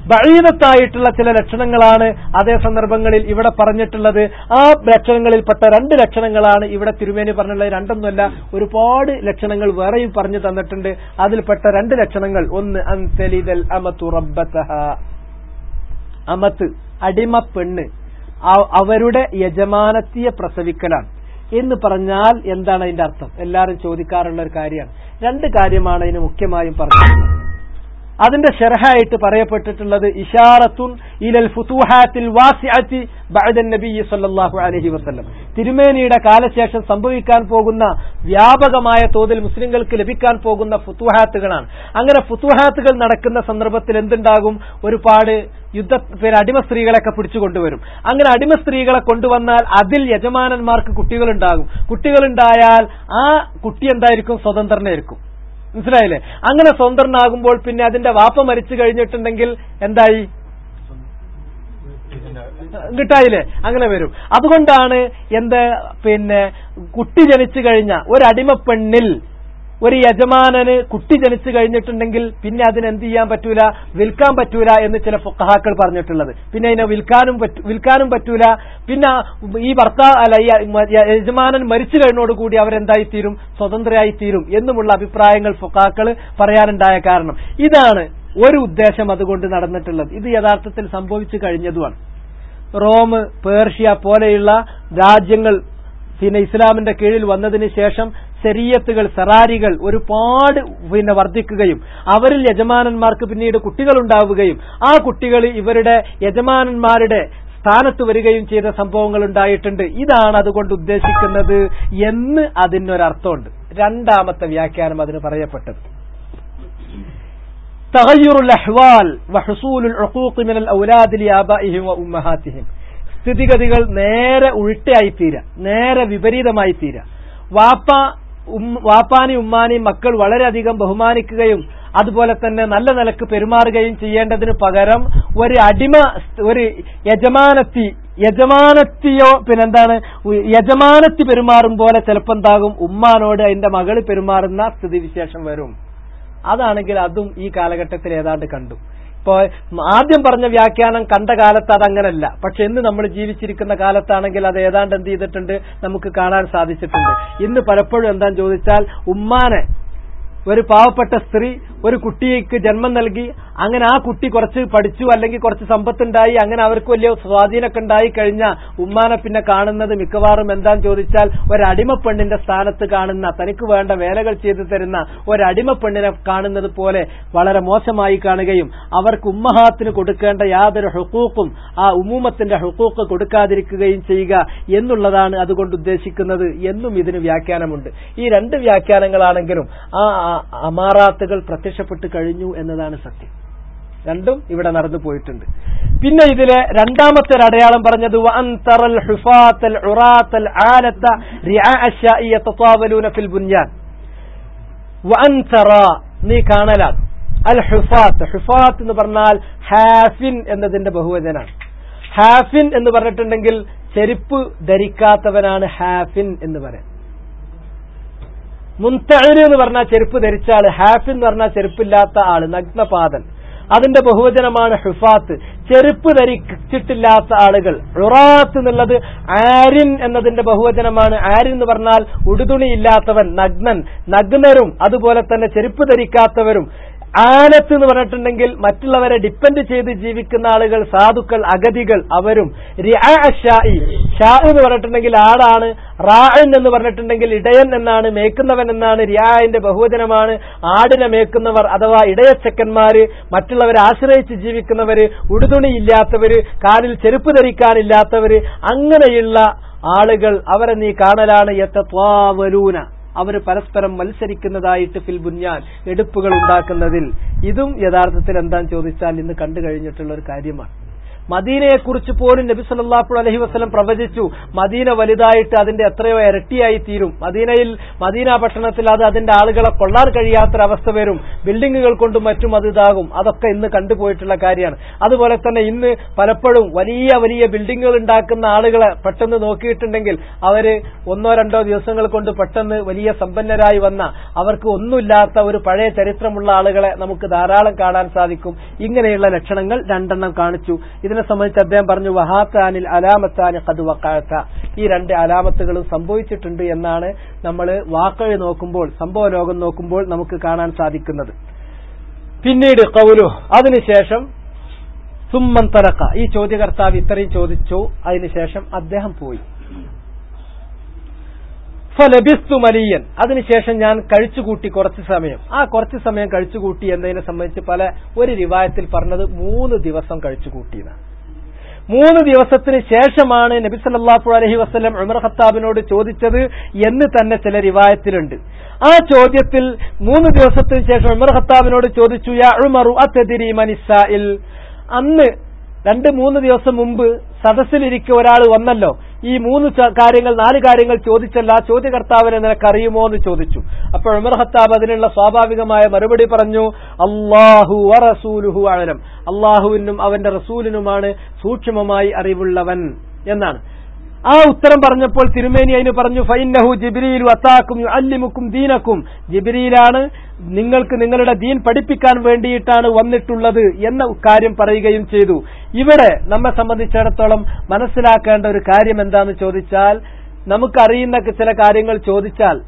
ബഴീനത്തായിട്ടുള്ള ചില ലക്ഷണങ്ങളാണ് അതേ സന്ദർഭങ്ങളിൽ ഇവിടെ പറഞ്ഞിട്ടുള്ളത് ആ ലക്ഷണങ്ങളിൽപ്പെട്ട രണ്ട് ലക്ഷണങ്ങളാണ് ഇവിടെ തിരുമേനി പറഞ്ഞുള്ളത് രണ്ടൊന്നുമല്ല ഒരുപാട് ലക്ഷണങ്ങൾ വേറെയും പറഞ്ഞു തന്നിട്ടുണ്ട് അതിൽപ്പെട്ട രണ്ട് ലക്ഷണങ്ങൾ ഒന്ന് അൻതലിദൽ അമതു റബ്ബതഹ അമത്ത് അടിമ പെണ്ണ് അവ- അവരുടെ യജമാനത്തിയെ പ്രസവിക്കലാണ് എന്ന് പറഞ്ഞാൽ എന്താണ് അതിന്റെ അർത്ഥം എല്ലാവരും ചോദിക്കാറുള്ള ഒരു കാര്യമാണ് രണ്ട് കാര്യമാണ് അതിന് മുഖ്യമായും പറഞ്ഞിട്ടുള്ളത് അതിന്റെ ഷെർഹായിട്ട് പറയപ്പെട്ടിട്ടുള്ളത് ഇഷാറത്തുൻ ഇലൽ ഫുതൂഹാത്തിൽ വാസിഅത്തി ബഅദ നബി സല്ലല്ലാഹു അലൈഹി വസല്ലം തിരുമേനിയുടെ കാലശേഷം സംഭവിക്കാൻ പോകുന്ന വ്യാപകമായ തോതിൽ മുസ്ലിങ്ങൾക്ക് ലഭിക്കാൻ പോകുന്ന ഫുതൂഹാത്തുകളാണ് അങ്ങനെ ഫുതൂഹാത്തുകൾ നടക്കുന്ന സന്ദർഭത്തിൽ എന്തുണ്ടാകും ഒരുപാട് യുദ്ധ പിന്നെ അടിമ സ്ത്രീകളെയൊക്കെ പിടിച്ചു കൊണ്ടുവരും അങ്ങനെ അടിമ സ്ത്രീകളെ കൊണ്ടുവന്നാൽ അതിൽ യജമാനന്മാർക്ക് കുട്ടികളുണ്ടാകും കുട്ടികളുണ്ടായാൽ ആ കുട്ടി എന്തായിരിക്കും സ്വതന്ത്രനായിരിക്കും മനസ്സിലായില്ലേ അങ്ങനെ സ്വതന്ത്രനാകുമ്പോൾ പിന്നെ അതിന്റെ വാപ്പ മരിച്ചു കഴിഞ്ഞിട്ടുണ്ടെങ്കിൽ എന്തായി കിട്ടായില്ലേ അങ്ങനെ വരും അതുകൊണ്ടാണ് എന്ത് പിന്നെ കുട്ടി ജനിച്ചു കഴിഞ്ഞ ഒരു അടിമ പെണ്ണിൽ ഒരു യജമാനന് കുട്ടി ജനിച്ചു കഴിഞ്ഞിട്ടുണ്ടെങ്കിൽ പിന്നെ അതിന് എന്ത് ചെയ്യാൻ പറ്റൂല വിൽക്കാൻ പറ്റൂല എന്ന് ചില ഫുക്കഹാക്കൾ പറഞ്ഞിട്ടുള്ളത് പിന്നെ അതിനെ വിൽക്കാനും പറ്റൂ വിൽക്കാനും പറ്റൂല പിന്നെ ഈ ഭർത്താവ് അല്ല ഈ യജമാനൻ മരിച്ചു കഴിഞ്ഞോടുകൂടി അവരെന്തായി തീരും സ്വതന്ത്രരായി തീരും എന്നുമുള്ള അഭിപ്രായങ്ങൾ ഫുക്കാക്കൾ പറയാനുണ്ടായ കാരണം ഇതാണ് ഒരു ഉദ്ദേശം അതുകൊണ്ട് നടന്നിട്ടുള്ളത് ഇത് യഥാർത്ഥത്തിൽ സംഭവിച്ചു കഴിഞ്ഞതുമാണ് റോം പേർഷ്യ പോലെയുള്ള രാജ്യങ്ങൾ പിന്നെ ഇസ്ലാമിന്റെ കീഴിൽ വന്നതിന് ശേഷം ശരീയത്തുകൾ സറാരികൾ ഒരുപാട് പിന്നെ വർദ്ധിക്കുകയും അവരിൽ യജമാനന്മാർക്ക് പിന്നീട് കുട്ടികൾ ഉണ്ടാവുകയും ആ കുട്ടികൾ ഇവരുടെ യജമാനന്മാരുടെ സ്ഥാനത്ത് വരികയും ചെയ്ത സംഭവങ്ങൾ ഉണ്ടായിട്ടുണ്ട് ഇതാണ് അതുകൊണ്ട് ഉദ്ദേശിക്കുന്നത് എന്ന് അതിനൊരർത്ഥമുണ്ട് രണ്ടാമത്തെ വ്യാഖ്യാനം അതിന് പറയപ്പെട്ടത് تغير الأحوال وحصول العقوق من الأولاد لآبائهم وأمهاتهم സ്ഥിതിഗതികൾ നേരെ ഉൾട്ടയായി തീരാ നേരെ വിപരീതമായി തീരാ വാപ്പ ഉം- വാപ്പാനി ഉമ്മാനി മക്കൾ വളരെയധികം ബഹുമാനിക്കുകയും അതുപോലെ തന്നെ നല്ല നിലക്ക് പെരുമാറുകയും ചെയ്യേണ്ടതിന് പകരം ഒരു അടിമ ഒരു യജമാനത്തി യജമാനത്തിയോ പിന്നെന്താണ് ഉ- യജമാനത്തി പെരുമാറും പോലെ ചിലപ്പോൾ എന്താകും ഉമ്മാനോട് അതിന്റെ മകള് പെരുമാറുന്ന സ്ഥിതിവിശേഷം വരും അതാണെങ്കിൽ അതും ഈ കാലഘട്ടത്തിൽ ഏതാണ്ട് കണ്ടു ഇപ്പോ ആദ്യം പറഞ്ഞ വ്യാഖ്യാനം കണ്ട കാലത്ത് അത് അങ്ങനല്ല പക്ഷെ ഇന്ന് നമ്മൾ ജീവിച്ചിരിക്കുന്ന കാലത്താണെങ്കിൽ അത് ഏതാണ്ട് എന്ത് ചെയ്തിട്ടുണ്ട് നമുക്ക് കാണാൻ സാധിച്ചിട്ടുണ്ട് ഇന്ന് പലപ്പോഴും എന്താന്ന് ചോദിച്ചാൽ ഉമ്മാനെ ഒരു പാവപ്പെട്ട സ്ത്രീ ഒരു കുട്ടിക്ക് ജന്മം നൽകി അങ്ങനെ ആ കുട്ടി കുറച്ച് പഠിച്ചു അല്ലെങ്കിൽ കുറച്ച് സമ്പത്തുണ്ടായി അങ്ങനെ അവർക്ക് വലിയ സ്വാധീനമൊക്കെ ഉണ്ടായി കഴിഞ്ഞ ഉമ്മാനെ പിന്നെ കാണുന്നത് മിക്കവാറും എന്താന്ന് ചോദിച്ചാൽ ഒരു അടിമപ്പെണ്ണിന്റെ സ്ഥാനത്ത് കാണുന്ന തനിക്ക് വേണ്ട വേലകൾ ചെയ്തു തരുന്ന ഒരു അടിമപ്പെണ്ണിനെ കാണുന്നത് പോലെ വളരെ മോശമായി കാണുകയും അവർക്ക് ഉമ്മഹാത്തിന് കൊടുക്കേണ്ട യാതൊരു ഹുക്കൂക്കും ആ ഉമ്മൂമത്തിന്റെ ഹുക്കൂക്ക് കൊടുക്കാതിരിക്കുകയും ചെയ്യുക എന്നുള്ളതാണ് അതുകൊണ്ട് ഉദ്ദേശിക്കുന്നത് എന്നും ഇതിന് വ്യാഖ്യാനമുണ്ട് ഈ രണ്ട് വ്യാഖ്യാനങ്ങളാണെങ്കിലും ആ ആ അമാറാത്തുകൾ പ്രത്യക്ഷപ്പെട്ട് കഴിഞ്ഞു എന്നതാണ് സത്യം രണ്ടും ഇവിടെ നടന്നു പോയിട്ടുണ്ട് പിന്നെ ഇതിലെ രണ്ടാമത്തെ ഒരു അടയാളം പറഞ്ഞത് വഅൻ തറൽ ഹുഫാത്തൽ ഉറാത്തൽ ആലത്ത റിആ അശ്ശാഇ യതതാവലൂന ഫിൽ ബുൻയാൻ വഅൻ തറ നീ കാണലാണ് അൽ ഹുഫാത്ത് ഹുഫാത്ത് എന്ന് പറഞ്ഞാൽ ഹാഫിൻ എന്നതിന്റെ ബഹുവചനാണ് ഹാഫിൻ എന്ന് പറഞ്ഞിട്ടുണ്ടെങ്കിൽ ചെരുപ്പ് ധരിക്കാത്തവനാണ് ഹാഫിൻ എന്ന് പറയാം മുൻതഅര് എന്ന് പറഞ്ഞാൽ ചെരുപ്പ് ധരിച്ച ആള് ഹാഫിൻ എന്ന് പറഞ്ഞാൽ ചെരുപ്പില്ലാത്ത ആള് നഗ്നപാതൻ അതിന്റെ ബഹുവചനമാണ് ഹുഫാത്ത് ചെരുപ്പ് ധരിച്ചിട്ടില്ലാത്ത ആളുകൾ റുറാത്ത് എന്നുള്ളത് ആരിൻ എന്നതിന്റെ ബഹുവചനമാണ് ആരിൻ എന്ന് പറഞ്ഞാൽ ഉടുതുണിയില്ലാത്തവൻ നഗ്നൻ നഗ്നരും അതുപോലെ തന്നെ ചെരുപ്പ് ധരിക്കാത്തവരും ആനത്ത് എന്ന് പറഞ്ഞിട്ടുണ്ടെങ്കിൽ മറ്റുള്ളവരെ ഡിപ്പെൻഡ് ചെയ്ത് ജീവിക്കുന്ന ആളുകൾ സാധുക്കൾ അഗതികൾ അവരും റിആ അശ്ശാഇ ഷാ എന്ന് പറഞ്ഞിട്ടുണ്ടെങ്കിൽ ആടാണ് റാഅൻ എന്ന് പറഞ്ഞിട്ടുണ്ടെങ്കിൽ ഇടയൻ എന്നാണ് മേക്കുന്നവൻ എന്നാണ് റിയാന്റെ ബഹുവചനമാണ് ആടിനെ മേക്കുന്നവർ അഥവാ ഇടയച്ചക്കന്മാര് മറ്റുള്ളവരെ ആശ്രയിച്ച് ജീവിക്കുന്നവര് ഉടുതുണി ഇല്ലാത്തവര് കാലിൽ ചെരുപ്പ് ധരിക്കാനില്ലാത്തവര് അങ്ങനെയുള്ള ആളുകൾ അവരെ നീ കാണലാണ് യത്തത്വാവലൂന അവർ പരസ്പരം മത്സരിക്കുന്നതായിട്ട് ഫിൽ ബുഞ്ഞാൻ എടുപ്പുകൾ ഉണ്ടാക്കുന്നതിൽ ഇതും യഥാർത്ഥത്തിൽ എന്താന്ന് ചോദിച്ചാൽ ഇന്ന് കണ്ടു കഴിഞ്ഞിട്ടുള്ള ഒരു കാര്യമാണ് മദീനയെക്കുറിച്ച് പോലും നബി സല്ലല്ലാഹു അലൈഹി വസല്ലം പ്രവചിച്ചു മദീന വലുതായിട്ട് അതിന്റെ എത്രയോ ഇരട്ടിയായി തീരും മദീനയിൽ മദീന പട്ടണത്തിൽ അത് അതിന്റെ ആളുകളെ കൊള്ളാൻ കഴിയാത്തൊരവസ്ഥ വരും ബിൽഡിങ്ങുകൾ കൊണ്ടും മറ്റും അത് ഇതാകും അതൊക്കെ ഇന്ന് കണ്ടുപോയിട്ടുള്ള കാര്യമാണ് അതുപോലെ തന്നെ ഇന്ന് പലപ്പോഴും വലിയ വലിയ ബിൽഡിങ്ങുകൾ ഉണ്ടാക്കുന്ന ആളുകളെ പെട്ടെന്ന് നോക്കിയിട്ടുണ്ടെങ്കിൽ അവര് ഒന്നോ രണ്ടോ ദിവസങ്ങൾ കൊണ്ട് പെട്ടെന്ന് വലിയ സമ്പന്നരായി വന്ന അവർക്ക് ഒന്നുമില്ലാത്ത ഒരു പഴയ ചരിത്രമുള്ള ആളുകളെ നമുക്ക് ധാരാളം കാണാൻ സാധിക്കും ഇങ്ങനെയുള്ള ലക്ഷണങ്ങൾ രണ്ടെണ്ണം കാണിച്ചു ഇതിനെ സംബന്ധിച്ച് അദ്ദേഹം പറഞ്ഞു വഹാത്താനിൽ അലാമത്താനി കത് വക്കാത്ത ഈ രണ്ട് അലാമത്തുകളും സംഭവിച്ചിട്ടുണ്ട് എന്നാണ് നമ്മൾ വാക്കഴി നോക്കുമ്പോൾ സംഭവ ലോകം നോക്കുമ്പോൾ നമുക്ക് കാണാൻ സാധിക്കുന്നത് പിന്നീട് കൗലു അതിനുശേഷം സുമ്മൻ തലക്ക ഈ ചോദ്യകർത്താവ് ഇത്രയും ചോദിച്ചു അതിനുശേഷം അദ്ദേഹം പോയി ഫലബിസ്തു മലിയൻ അതിനുശേഷം ഞാൻ കഴിച്ചുകൂട്ടി കുറച്ച് സമയം ആ കുറച്ച് സമയം കഴിച്ചുകൂട്ടി എന്നതിനെ സംബന്ധിച്ച് പല ഒരു റിവായത്തിൽ പറഞ്ഞത് മൂന്ന് ദിവസം കഴിച്ചുകൂട്ടിയതാണ് മൂന്ന് ദിവസത്തിന് ശേഷമാണ് നബി സല്ലല്ലാഹു അലൈഹി വസല്ലം ഉമർ ഖത്താബിനോട് ചോദിച്ചത് എന്ന് തന്നെ ചില റിവായത്തിലുണ്ട് ആ ചോദ്യത്തിൽ മൂന്ന് ദിവസത്തിന് ശേഷം ഉമർ ഖത്താബിനോട് ചോദിച്ചു യാ ഉമറു അത്തദിരി മനിസായിൽ അന്ന് രണ്ട് മൂന്ന് ദിവസം മുമ്പ് സദസ്സിലിരിക്കെ ഒരാൾ വന്നല്ലോ ഈ മൂന്ന് ച- കാര്യങ്ങൾ നാല് കാര്യങ്ങൾ ചോദിച്ചല്ല ആ ചോദ്യകർത്താവിനെ നിനക്കറിയുമോ എന്ന് ചോദിച്ചു അപ്പോൾ ഉമർ ഖത്താബ് അതിനുള്ള സ്വാഭാവികമായ മറുപടി പറഞ്ഞു അള്ളാഹു വറസൂലുഹു അഴലം അള്ളാഹുവിനും അവന്റെ റസൂലിനുമാണ് സൂക്ഷ്മമായി അറിവുള്ളവൻ എന്നാണ് ആ ഉത്തരം പറഞ്ഞപ്പോൾ തിരുമേനി അതിന് പറഞ്ഞു ഫൈനഹു ജിബ്രീലു അത്താക്കും അല്ലിമുക്കും ദീനക്കും ജിബ്രീലാണ് നിങ്ങൾക്ക് നിങ്ങളുടെ ദീൻ പഠിപ്പിക്കാൻ വേണ്ടിയിട്ടാണ് വന്നിട്ടുള്ളത് എന്ന കാര്യം പറയുകയും ചെയ്തു ഇവിടെ നമ്മെ സംബന്ധിച്ചിടത്തോളം മനസ്സിലാക്കേണ്ട ഒരു കാര്യം എന്താന്ന് ചോദിച്ചാൽ നമുക്കറിയുന്ന ചില കാര്യങ്ങൾ ചോദിച്ചാൽ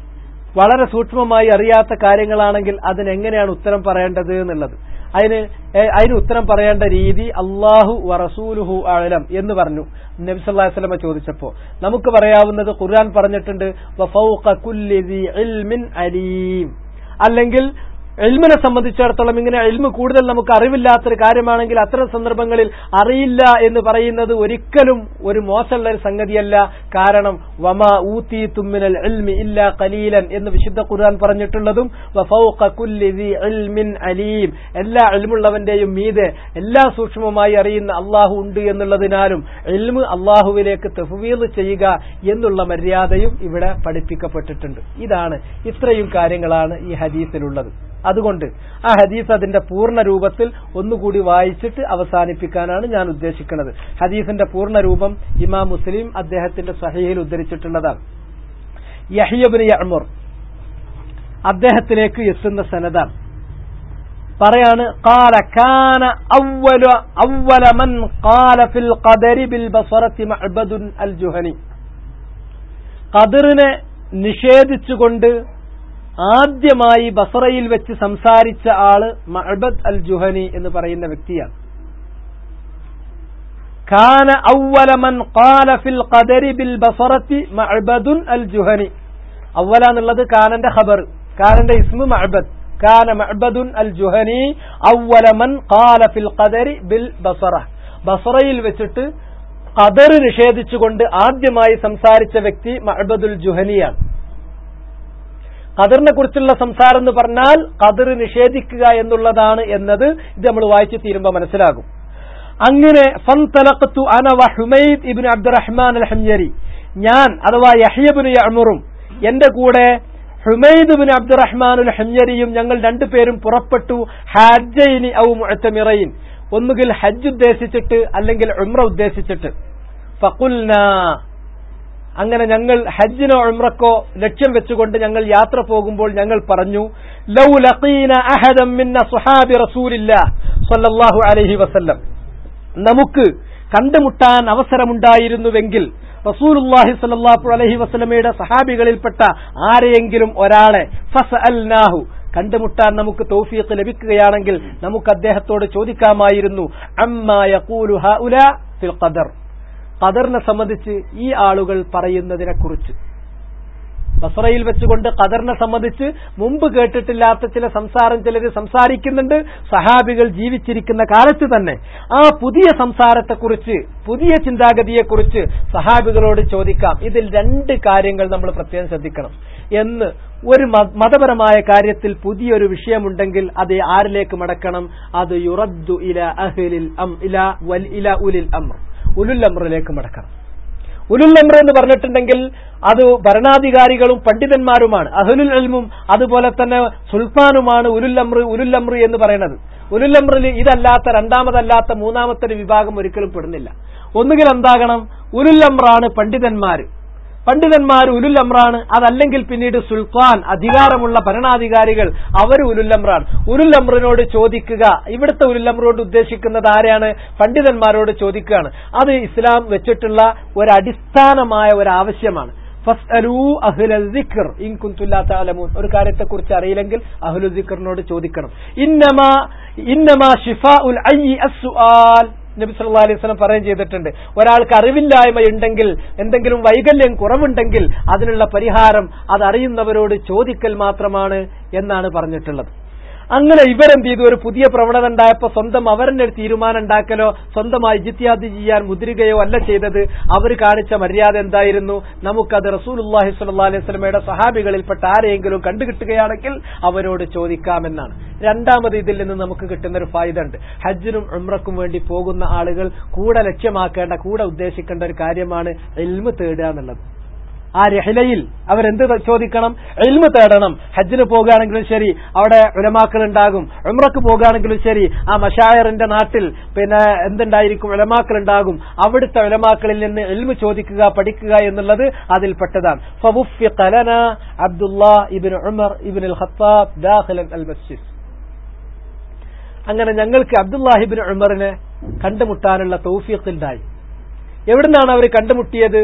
വളരെ സൂക്ഷ്മമായി അറിയാത്ത കാര്യങ്ങളാണെങ്കിൽ അതിനെങ്ങനെയാണ് ഉത്തരം പറയേണ്ടത് എന്നുള്ളത് അതിന് ഏ, അതിന് ഉത്തരം പറയേണ്ട രീതി അള്ളാഹു വറസൂലുഹു അലം എന്ന് പറഞ്ഞു നബി സല്ലല്ലാഹു അലൈഹി വസല്ലമ ചോദിച്ചപ്പോ നമുക്ക് പറയാവുന്നത് ഖുർആൻ പറഞ്ഞിട്ടുണ്ട് വഫൗഖ കുല്ലി ദി ഇൽമിൻ അലീം അല്ലെങ്കിൽ എൽമിനെ സംബന്ധിച്ചിടത്തോളം ഇങ്ങനെ എൽമ് കൂടുതൽ നമുക്ക് അറിവില്ലാത്തൊരു കാര്യമാണെങ്കിൽ അത്തരം സന്ദർഭങ്ങളിൽ അറിയില്ല എന്ന് പറയുന്നത് ഒരിക്കലും ഒരു മോശമുള്ള ഒരു സംഗതിയല്ല കാരണം വമാ ഊത്തി തുമ്മിനൽ എൽമി ഇല്ല കലീലൻ എന്ന് വിശുദ്ധ ഖുർആൻ പറഞ്ഞിട്ടുള്ളതും വഫൗഖ കുല്ലി ദി ഇൽമിൻ അലീം എല്ലാ എൽമുള്ളവന്റെയും മീതെ എല്ലാ സൂക്ഷ്മമായി അറിയുന്ന അള്ളാഹു ഉണ്ട് എന്നുള്ളതിനാലും എൽമ് അള്ളാഹുവിലേക്ക് തെഫ്വീൽ ചെയ്യുക എന്നുള്ള മര്യാദയും ഇവിടെ പഠിപ്പിക്കപ്പെട്ടിട്ടുണ്ട് ഇതാണ് ഇത്രയും കാര്യങ്ങളാണ് ഈ ഹദീസിലുള്ളത് അതുകൊണ്ട് ആ ഹദീസ് അതിന്റെ പൂർണ്ണ രൂപത്തിൽ ഒന്നുകൂടി വായിച്ചിട്ട് അവസാനിപ്പിക്കാനാണ് ഞാൻ ഉദ്ദേശിക്കുന്നത് ഹദീസിന്റെ പൂർണ്ണ രൂപം ഇമാം മുസ്ലിം അദ്ദേഹത്തിന്റെ സഹയിൽ ഉദ്ധരിച്ചിട്ടുള്ളതാണ് യഹിയബിന് യഅ്മുർ അദ്ദേഹത്തിലേക്ക് എത്തുന്ന സനദാണ് പറയാണ് قال كان أول أول من قال في القدر بالبصرة معبد الجهني ഖദറിനെ നിഷേധിച്ചുകൊണ്ട് ആദ്യമായി ബസറയിൽ വെച്ച് സംസാരിച്ച ആള് മഅബദ് അൽ ജുഹനി എന്ന് പറയുന്ന വ്യക്തിയാണ് കാന ഔവല മൻ ഖാല ഫിൽ ഖദരി ബിൽ ബസറത്തി മഅബദുൻ അൽ ജുഹനി അവല എന്നുള്ളത് കാനന്റെ ഖബർ കാനന്റെ ഇസ്മു മഅബദ് കാന മഅബദുൻ അൽ ജുഹനി ഔവല മൻ ഖാല ഫിൽ ഖദരി ബിൽ ബസറ ബസറയിൽ വെച്ചിട്ട് ഖദർ നിഷേധിച്ചുകൊണ്ട് ആദ്യമായി സംസാരിച്ച വ്യക്തി മഅബദുൽ ജുഹനിയാണ് ഖദറിനെ കുറിച്ചുള്ള സംസാരം എന്ന് പറഞ്ഞാൽ ഖദർ നിഷേധിക്കുക എന്നുള്ളതാണ് എന്നത് ഇത് നമ്മൾ വായിച്ചു തീരുമ്പോൾ മനസ്സിലാകും അങ്ങനെ ഫൻതലഖ്തു അന വ ഹുമൈദ് ഇബ്നു അബ്ദുറഹ്മാൻ അൽ ഹംയരി ഞാൻ അഥവാ യഹ്യബ്നു യഅ്മുറും എന്റെ കൂടെ ഹുമൈദ് ബിൻ അബ്ദുറഹ്മാൻ അൽ ഹംയരിയും ഞങ്ങൾ രണ്ടുപേരും പുറപ്പെട്ടു ഹജ്ജൈനി ഔ മുഅ്തമിറൈൻ ഒന്നുകിൽ ഹജ്ജ് ഉദ്ദേശിച്ചിട്ട് അല്ലെങ്കിൽ ഉംറ ഉദ്ദേശിച്ചിട്ട് ഫഖുൽന അങ്ങനെ ഞങ്ങൾ ഹജ്ജിനോ ഉംറക്കോ ലക്ഷ്യം വെച്ചുകൊണ്ട് ഞങ്ങൾ യാത്ര പോകുമ്പോൾ ഞങ്ങൾ പറഞ്ഞു ലൗ ലഖീന അഹദം മിന്ന സുഹാബി റസൂലില്ലാ സ്വല്ലല്ലാഹു അലൈഹി വസല്ലം നമുക്ക് കണ്ടുമുട്ടാൻ അവസരമുണ്ടായിരുന്നുവെങ്കിൽ റസൂലുള്ളാഹി സ്വല്ലല്ലാഹു അലൈഹി വസല്ലമയുടെ സഹാബികളിൽപ്പെട്ട ആരെയെങ്കിലും ഒരാളെ ഫസഅൽനാഹു കണ്ടുമുട്ടാൻ നമുക്ക് തൗഫീഖ് ലഭിക്കുകയാണെങ്കിൽ നമുക്ക് അദ്ദേഹത്തോട് ചോദിക്കാമായിരുന്നു അമ്മാ യഖൂലു ഹഉലാ ഫിൽ ഖദർ ഖദറിനെ സംബന്ധിച്ച് ഈ ആളുകൾ പറയുന്നതിനെ കുറിച്ച് ബസറയിൽ വെച്ചുകൊണ്ട് ഖദറിനെ സംബന്ധിച്ച് മുമ്പ് കേട്ടിട്ടില്ലാത്ത ചില സംസാരം ചിലർ സംസാരിക്കുന്നുണ്ട് സഹാബികൾ ജീവിച്ചിരിക്കുന്ന കാലത്ത് തന്നെ ആ പുതിയ സംസാരത്തെക്കുറിച്ച് പുതിയ ചിന്താഗതിയെക്കുറിച്ച് സഹാബികളോട് ചോദിക്കാം ഇതിൽ രണ്ട് കാര്യങ്ങൾ നമ്മൾ പ്രത്യേകം ശ്രദ്ധിക്കണം എന്ന് ഒരു മ- മതപരമായ കാര്യത്തിൽ പുതിയൊരു വിഷയമുണ്ടെങ്കിൽ അത് ആരിലേക്ക് മടക്കണം അത് യുറദ്ദു ഇല അഹ്ലിൽ അം ഇല വൽ ഇല ഉലിൽ അമ്ര ഉലുൽ അമ്രിലേക്ക് മടക്കണം ഉലുൽ അമ്ര എന്ന് പറഞ്ഞിട്ടുണ്ടെങ്കിൽ അത് ഭരണാധികാരികളും പണ്ഡിതന്മാരുമാണ് അഹ്ലുൽ അൽമും അതുപോലെ തന്നെ സുൽത്താനുമാണ് ഉലുൽ അമ്ര ഉലുൽ അമ്ര എന്ന് പറയുന്നത് ഉലുൽ അമ്രിൽ ഇതല്ലാത്ത രണ്ടാമതല്ലാത്ത മൂന്നാമത്തെ ഒരു വിഭാഗം ഒരിക്കലും പെടുന്നില്ല ഒന്നുകിൽ എന്താകണം ഉലുൽ അമ്രാണ് പണ്ഡിതന്മാര് പണ്ഡിതന്മാർ ഉലുൽ അമ്രാണ് അതല്ലെങ്കിൽ പിന്നീട് സുൽത്താൻ അധികാരമുള്ള ഭരണാധികാരികൾ അവർ ഉലുൽ അമ്രാണ് ഉലുൽ അമ്രിനോട് ചോദിക്കുക ഇവിടുത്തെ ഉലുൽ അമ്രോട് ഉദ്ദേശിക്കുന്നത് ആരെയാണ് പണ്ഡിതന്മാരോട് ചോദിക്കുകയാണ് അത് ഇസ്ലാം വെച്ചിട്ടുള്ള ഒരു അടിസ്ഥാനമായ ഒരു ആവശ്യമാണ് ഫസ്അലൂ അഹ്ലൽ ദിക്ർ ഇൻ കുൻതും ലാ തഅലമൂൻ ഒരു കാര്യത്തെക്കുറിച്ച് അറിയില്ലെങ്കിൽ അഹ്ലുൽ ദിക്റിനോട് ചോദിക്കണം ഇന്നമാ ഇന്നമാ ഷിഫാഉൽ അയ്യി അസ്സുആൽ നബി സല്ലല്ലാഹു അലൈഹി വസല്ലം പറയുകയും ചെയ്തിട്ടുണ്ട് ഒരാൾക്ക് അറിവില്ലായ്മ ഉണ്ടെങ്കിൽ എന്തെങ്കിലും വൈകല്യം കുറവുണ്ടെങ്കിൽ അതിനുള്ള പരിഹാരം അതറിയുന്നവരോട് ചോദിക്കൽ മാത്രമാണ് എന്നാണ് പറഞ്ഞിട്ടുള്ളത് അങ്ങനെ ഇവരെന്ത് ചെയ്തു ഒരു പുതിയ പ്രവണത ഉണ്ടായപ്പോ സ്വന്തം അവരുടെ ഒരു തീരുമാനം ഉണ്ടാക്കലോ സ്വന്തമായി ജിത്യാദി ചെയ്യാൻ മുദ്രികയോ അല്ല ചെയ്തത് അവർ കാണിച്ച മര്യാദ എന്തായിരുന്നു നമുക്കത് റസൂലുള്ളാഹി സ്വല്ലല്ലാഹു അലൈഹി വസല്ലമയുടെ സഹാബികളിൽപ്പെട്ട ആരെയെങ്കിലും കണ്ടുകിട്ടുകയാണെങ്കിൽ അവരോട് ചോദിക്കാമെന്നാണ് രണ്ടാമത് ഇതിൽ നിന്ന് നമുക്ക് കിട്ടുന്ന ഒരു ഫായിദ ഉണ്ട് ഹജ്ജിനും ഉംറക്കും വേണ്ടി പോകുന്ന ആളുകൾ കൂടെ ലക്ഷ്യമാക്കേണ്ട കൂടെ ഉദ്ദേശിക്കേണ്ട ഒരു കാര്യമാണ് എൽമ് തേടുക എന്നുള്ളത് ആ രഹലയിൽ അവരെന്ത് ചോദിക്കണം എൽമ് തേടണം ഹജ്ജിന് പോകുകയാണെങ്കിലും ശരി അവിടെ ഉലമാക്കൾ ഉണ്ടാകും ഉമ്രക്ക് പോകുകയാണെങ്കിലും ശരി ആ മഷായറിന്റെ നാട്ടിൽ പിന്നെ എന്തുണ്ടായിരിക്കും ഉലമാക്കൾ ഉണ്ടാകും അവിടുത്തെ ഉലമാക്കളിൽ നിന്ന് എൽമ് ചോദിക്കുക പഠിക്കുക എന്നുള്ളത് അതിൽപ്പെട്ടതാണ് ഫവുഫിഖ ലനാ Abdullah ibn Umar ibnul Khattab ദാഖിലൻ അൽ മസ്ജിദ് അങ്ങനെ ഞങ്ങൾക്ക് അബ്ദുല്ലാഹിബിൻ ഉമറിനെ കണ്ടുമുട്ടാനുള്ള തൗഫീഖ് ഉണ്ടായി എവിടുന്നാണ് അവർ കണ്ടുമുട്ടിയത്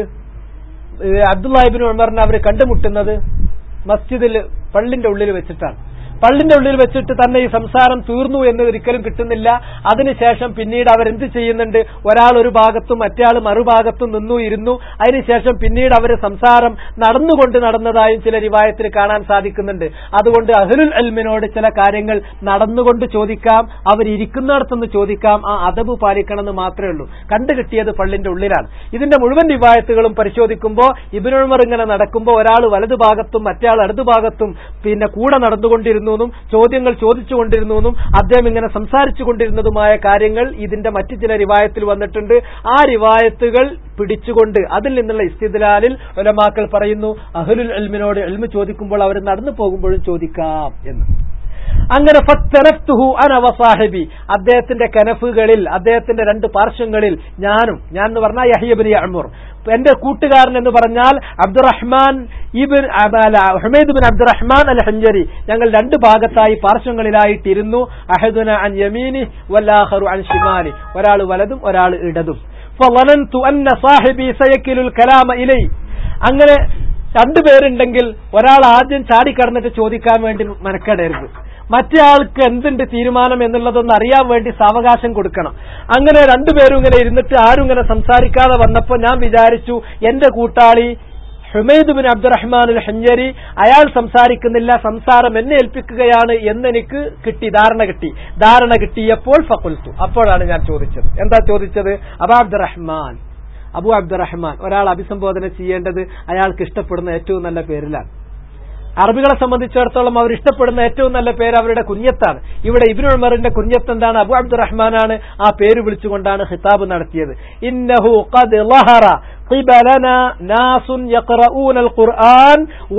ഏഹ് അബ്ദുല്ലാഹിബിൻ ഉമറിനെ അവർ കണ്ടുമുട്ടുന്നത് മസ്ജിദിൽ പള്ളിന്റെ ഉള്ളിൽ വെച്ചിട്ടാണ് പള്ളിന്റെ ഉള്ളിൽ വെച്ചിട്ട് തന്നെ ഈ സംസാരം തീർന്നു എന്ന് ഒരിക്കലും കിട്ടുന്നില്ല അതിനുശേഷം പിന്നീട് അവരെന്ത് ചെയ്യുന്നുണ്ട് ഒരാൾ ഒരു ഭാഗത്തും മറ്റേയാൾ മറുഭാഗത്തും നിന്നു ഇരുന്നു അതിനുശേഷം പിന്നീട് അവർ സംസാരം നടന്നുകൊണ്ട് നടന്നതായും ചില റിവായത്തിൽ കാണാൻ സാധിക്കുന്നുണ്ട് അതുകൊണ്ട് അഹ്ലുൽ അൽമിനോട് ചില കാര്യങ്ങൾ നടന്നുകൊണ്ട് ചോദിക്കാം അവരിയ്ക്കുന്നിടത്തുനിന്ന് ചോദിക്കാം ആ അതബ് പാലിക്കണമെന്ന് മാത്രമേ ഉള്ളൂ കണ്ടുകിട്ടിയത് പള്ളിന്റെ ഉള്ളിലാണ് ഇതിന്റെ മുഴുവൻ റിവായത്തുകളും പരിശോധിക്കുമ്പോൾ ഇബിനുമർ ഇങ്ങനെ നടക്കുമ്പോൾ ഒരാൾ വലതുഭാഗത്തും മറ്റേ ആൾ ഇടതുഭാഗത്തും പിന്നെ കൂടെ നടന്നുകൊണ്ടിരുന്നു എന്നും ചോദ്യങ്ങൾ ചോദിച്ചുകൊണ്ടിരുന്നു എന്നും അദ്ദേഹം ഇങ്ങനെ സംസാരിച്ചു കൊണ്ടിരുന്നതുമായ കാര്യങ്ങൾ ഇതിന്റെ മറ്റു ചില റിവായത്തിൽ വന്നിട്ടുണ്ട് ആ റിവായത്തുകൾ പിടിച്ചുകൊണ്ട് അതിൽ നിന്നുള്ള ഇസ്തിദലാലിൽ ഒലമാക്കൾ പറയുന്നു അഹ്ലുൽ എൽമിനോട് എൽമ് ചോദിക്കുമ്പോൾ അവർ നടന്നു പോകുമ്പോഴും ചോദിക്കാം എന്ന് അങ്ങനെ ഫത്തനഫ്തുഹു അന വസാഹിബി അദ്ദേഹത്തിന്റെ കനഫുകളിൽ അദ്ദേഹത്തിന്റെ രണ്ട് പാർശ്വങ്ങളിൽ ഞാനും ഞാൻ എന്ന് പറഞ്ഞാൽ യഹിയബിൻ അമൂർ എന്റെ കൂട്ടുകാരൻ എന്ന് പറഞ്ഞാൽ Abdurrahman ibn Humaid bin Abdurrahman al ഹഞ്ചരി ഞങ്ങൾ രണ്ട് ഭാഗത്തായി പാർശ്വങ്ങളിലായിട്ടിരുന്നു അഹദുന അൻ യമീനി വല്ലാഹറു അൻ ഷിമാനി ഒരാൾ വലതും ഒരാൾ ഇടതും فظننت أن صاحبي سيكل الكلام إلي അങ്ങനെ രണ്ടുപേരുണ്ടെങ്കിൽ ഒരാൾ ആദ്യം ചാടിക്കടന്നിട്ട് ചോദിക്കാൻ വേണ്ടി മെനക്കെടരുത് മറ്റേ ആൾക്ക് എന്തുണ്ട് തീരുമാനം എന്നുള്ളതൊന്ന് അറിയാൻ വേണ്ടി സാവകാശം കൊടുക്കണം അങ്ങനെ രണ്ടുപേരും ഇങ്ങനെ ഇരുന്നിട്ട് ആരും ഇങ്ങനെ സംസാരിക്കാതെ വന്നപ്പോൾ ഞാൻ വിചാരിച്ചു എന്റെ കൂട്ടാളി ഹുമൈദ് ബിൻ അബ്ദുറഹ്മാൻ അൽ ഹഞ്ചരി അയാൾ സംസാരിക്കുന്നില്ല സംസാരം എന്നെ ഏൽപ്പിക്കുകയാണ് എന്നെനിക്ക് കിട്ടി ധാരണ കിട്ടി ധാരണ കിട്ടിയപ്പോൾ ഫക്കുൽത്തു അപ്പോഴാണ് ഞാൻ ചോദിച്ചത് എന്താ ചോദിച്ചത് അബാ അബ്ദുറഹ്മാൻ അബു അബ്ദുറഹ്മാൻ ഒരാൾ അഭിസംബോധന ചെയ്യേണ്ടത് അയാൾക്ക് ഇഷ്ടപ്പെടുന്ന ഏറ്റവും നല്ല പേരിലാണ് അറബികളെ സംബന്ധിച്ചിടത്തോളം അവർ ഇഷ്ടപ്പെടുന്ന ഏറ്റവും നല്ല പേര് അവരുടെ കുഞ്ഞത്താണ് ഇവിടെ ഇബിൻ ഉമറിന്റെ കുഞ്ഞത്ത് എന്താണ് അബു അബ്ദുറഹ്മാനാണ് ആ പേര് വിളിച്ചുകൊണ്ടാണ് ഖിതാബ് നടത്തിയത് ഇന്നഹു ഖദ് ലഹറ قبلنا ناس يقرؤون القرآن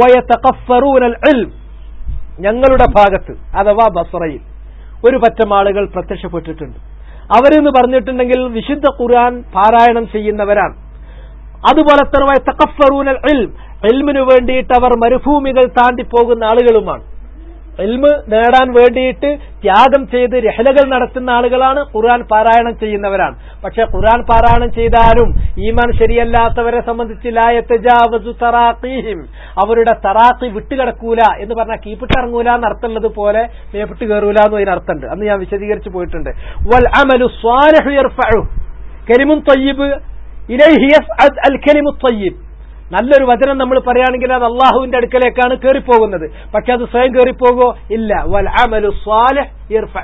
ويتقفرون العلم ഞങ്ങളുടെ ഭാഗത്ത് അഥവാ ബസറയിൽ ഒരു പറ്റം ആളുകൾ പ്രത്യക്ഷപ്പെട്ടിട്ടുണ്ട് അവരെന്ന് പറഞ്ഞിട്ടുണ്ടെങ്കിൽ വിശുദ്ധ ഖുർആൻ പാരായണം ചെയ്യുന്നവരാണ് അതുപോലെ തന്നെ തക്കഫറൂനൽ ഇൽം എൽമിനു വേണ്ടിയിട്ട് അവർ മരുഭൂമികൾ താണ്ടി പോകുന്ന ആളുകളുമാണ് എൽമ് നേടാൻ വേണ്ടിയിട്ട് ത്യാഗം ചെയ്ത് രഹലകൾ നടത്തുന്ന ആളുകളാണ് ഖുർആൻ പാരായണം ചെയ്യുന്നവരാണ് പക്ഷെ ഖുർആൻ പാരായണം ചെയ്താലും ഈമാൻ ശരിയല്ലാത്തവരെ സംബന്ധിച്ച് ലായത്തജാവസു തറാഖീഹിം അവരുടെ തറാഖി വിട്ടുകിടക്കൂല എന്ന് പറഞ്ഞാൽ കീപ്പിട്ടിറങ്ങൂല എന്നർത്ഥമുള്ളത് പോലെ മേപ്പിട്ട് കയറൂല എന്ന് അതിനർത്ഥമുണ്ട് അന്ന് ഞാൻ വിശദീകരിച്ചു പോയിട്ടുണ്ട് വൽ അമലു സ്വാലിഹു യർഫഉ കലിമുൻ തയ്യിബ് ഇലൈഹി യസ്അദ് അൽ കലിമു തയ്യിബ് നല്ലൊരു വചനം നമ്മൾ പറയുകയാണെങ്കിൽ അത് അള്ളാഹുവിന്റെ അടുക്കലേക്കാണ് കയറിപ്പോകുന്നത് പക്ഷെ അത് സ്വയം കയറിപ്പോകോ ഇല്ല വൽ അമലു സ്വാലിഹ് യർഫഉ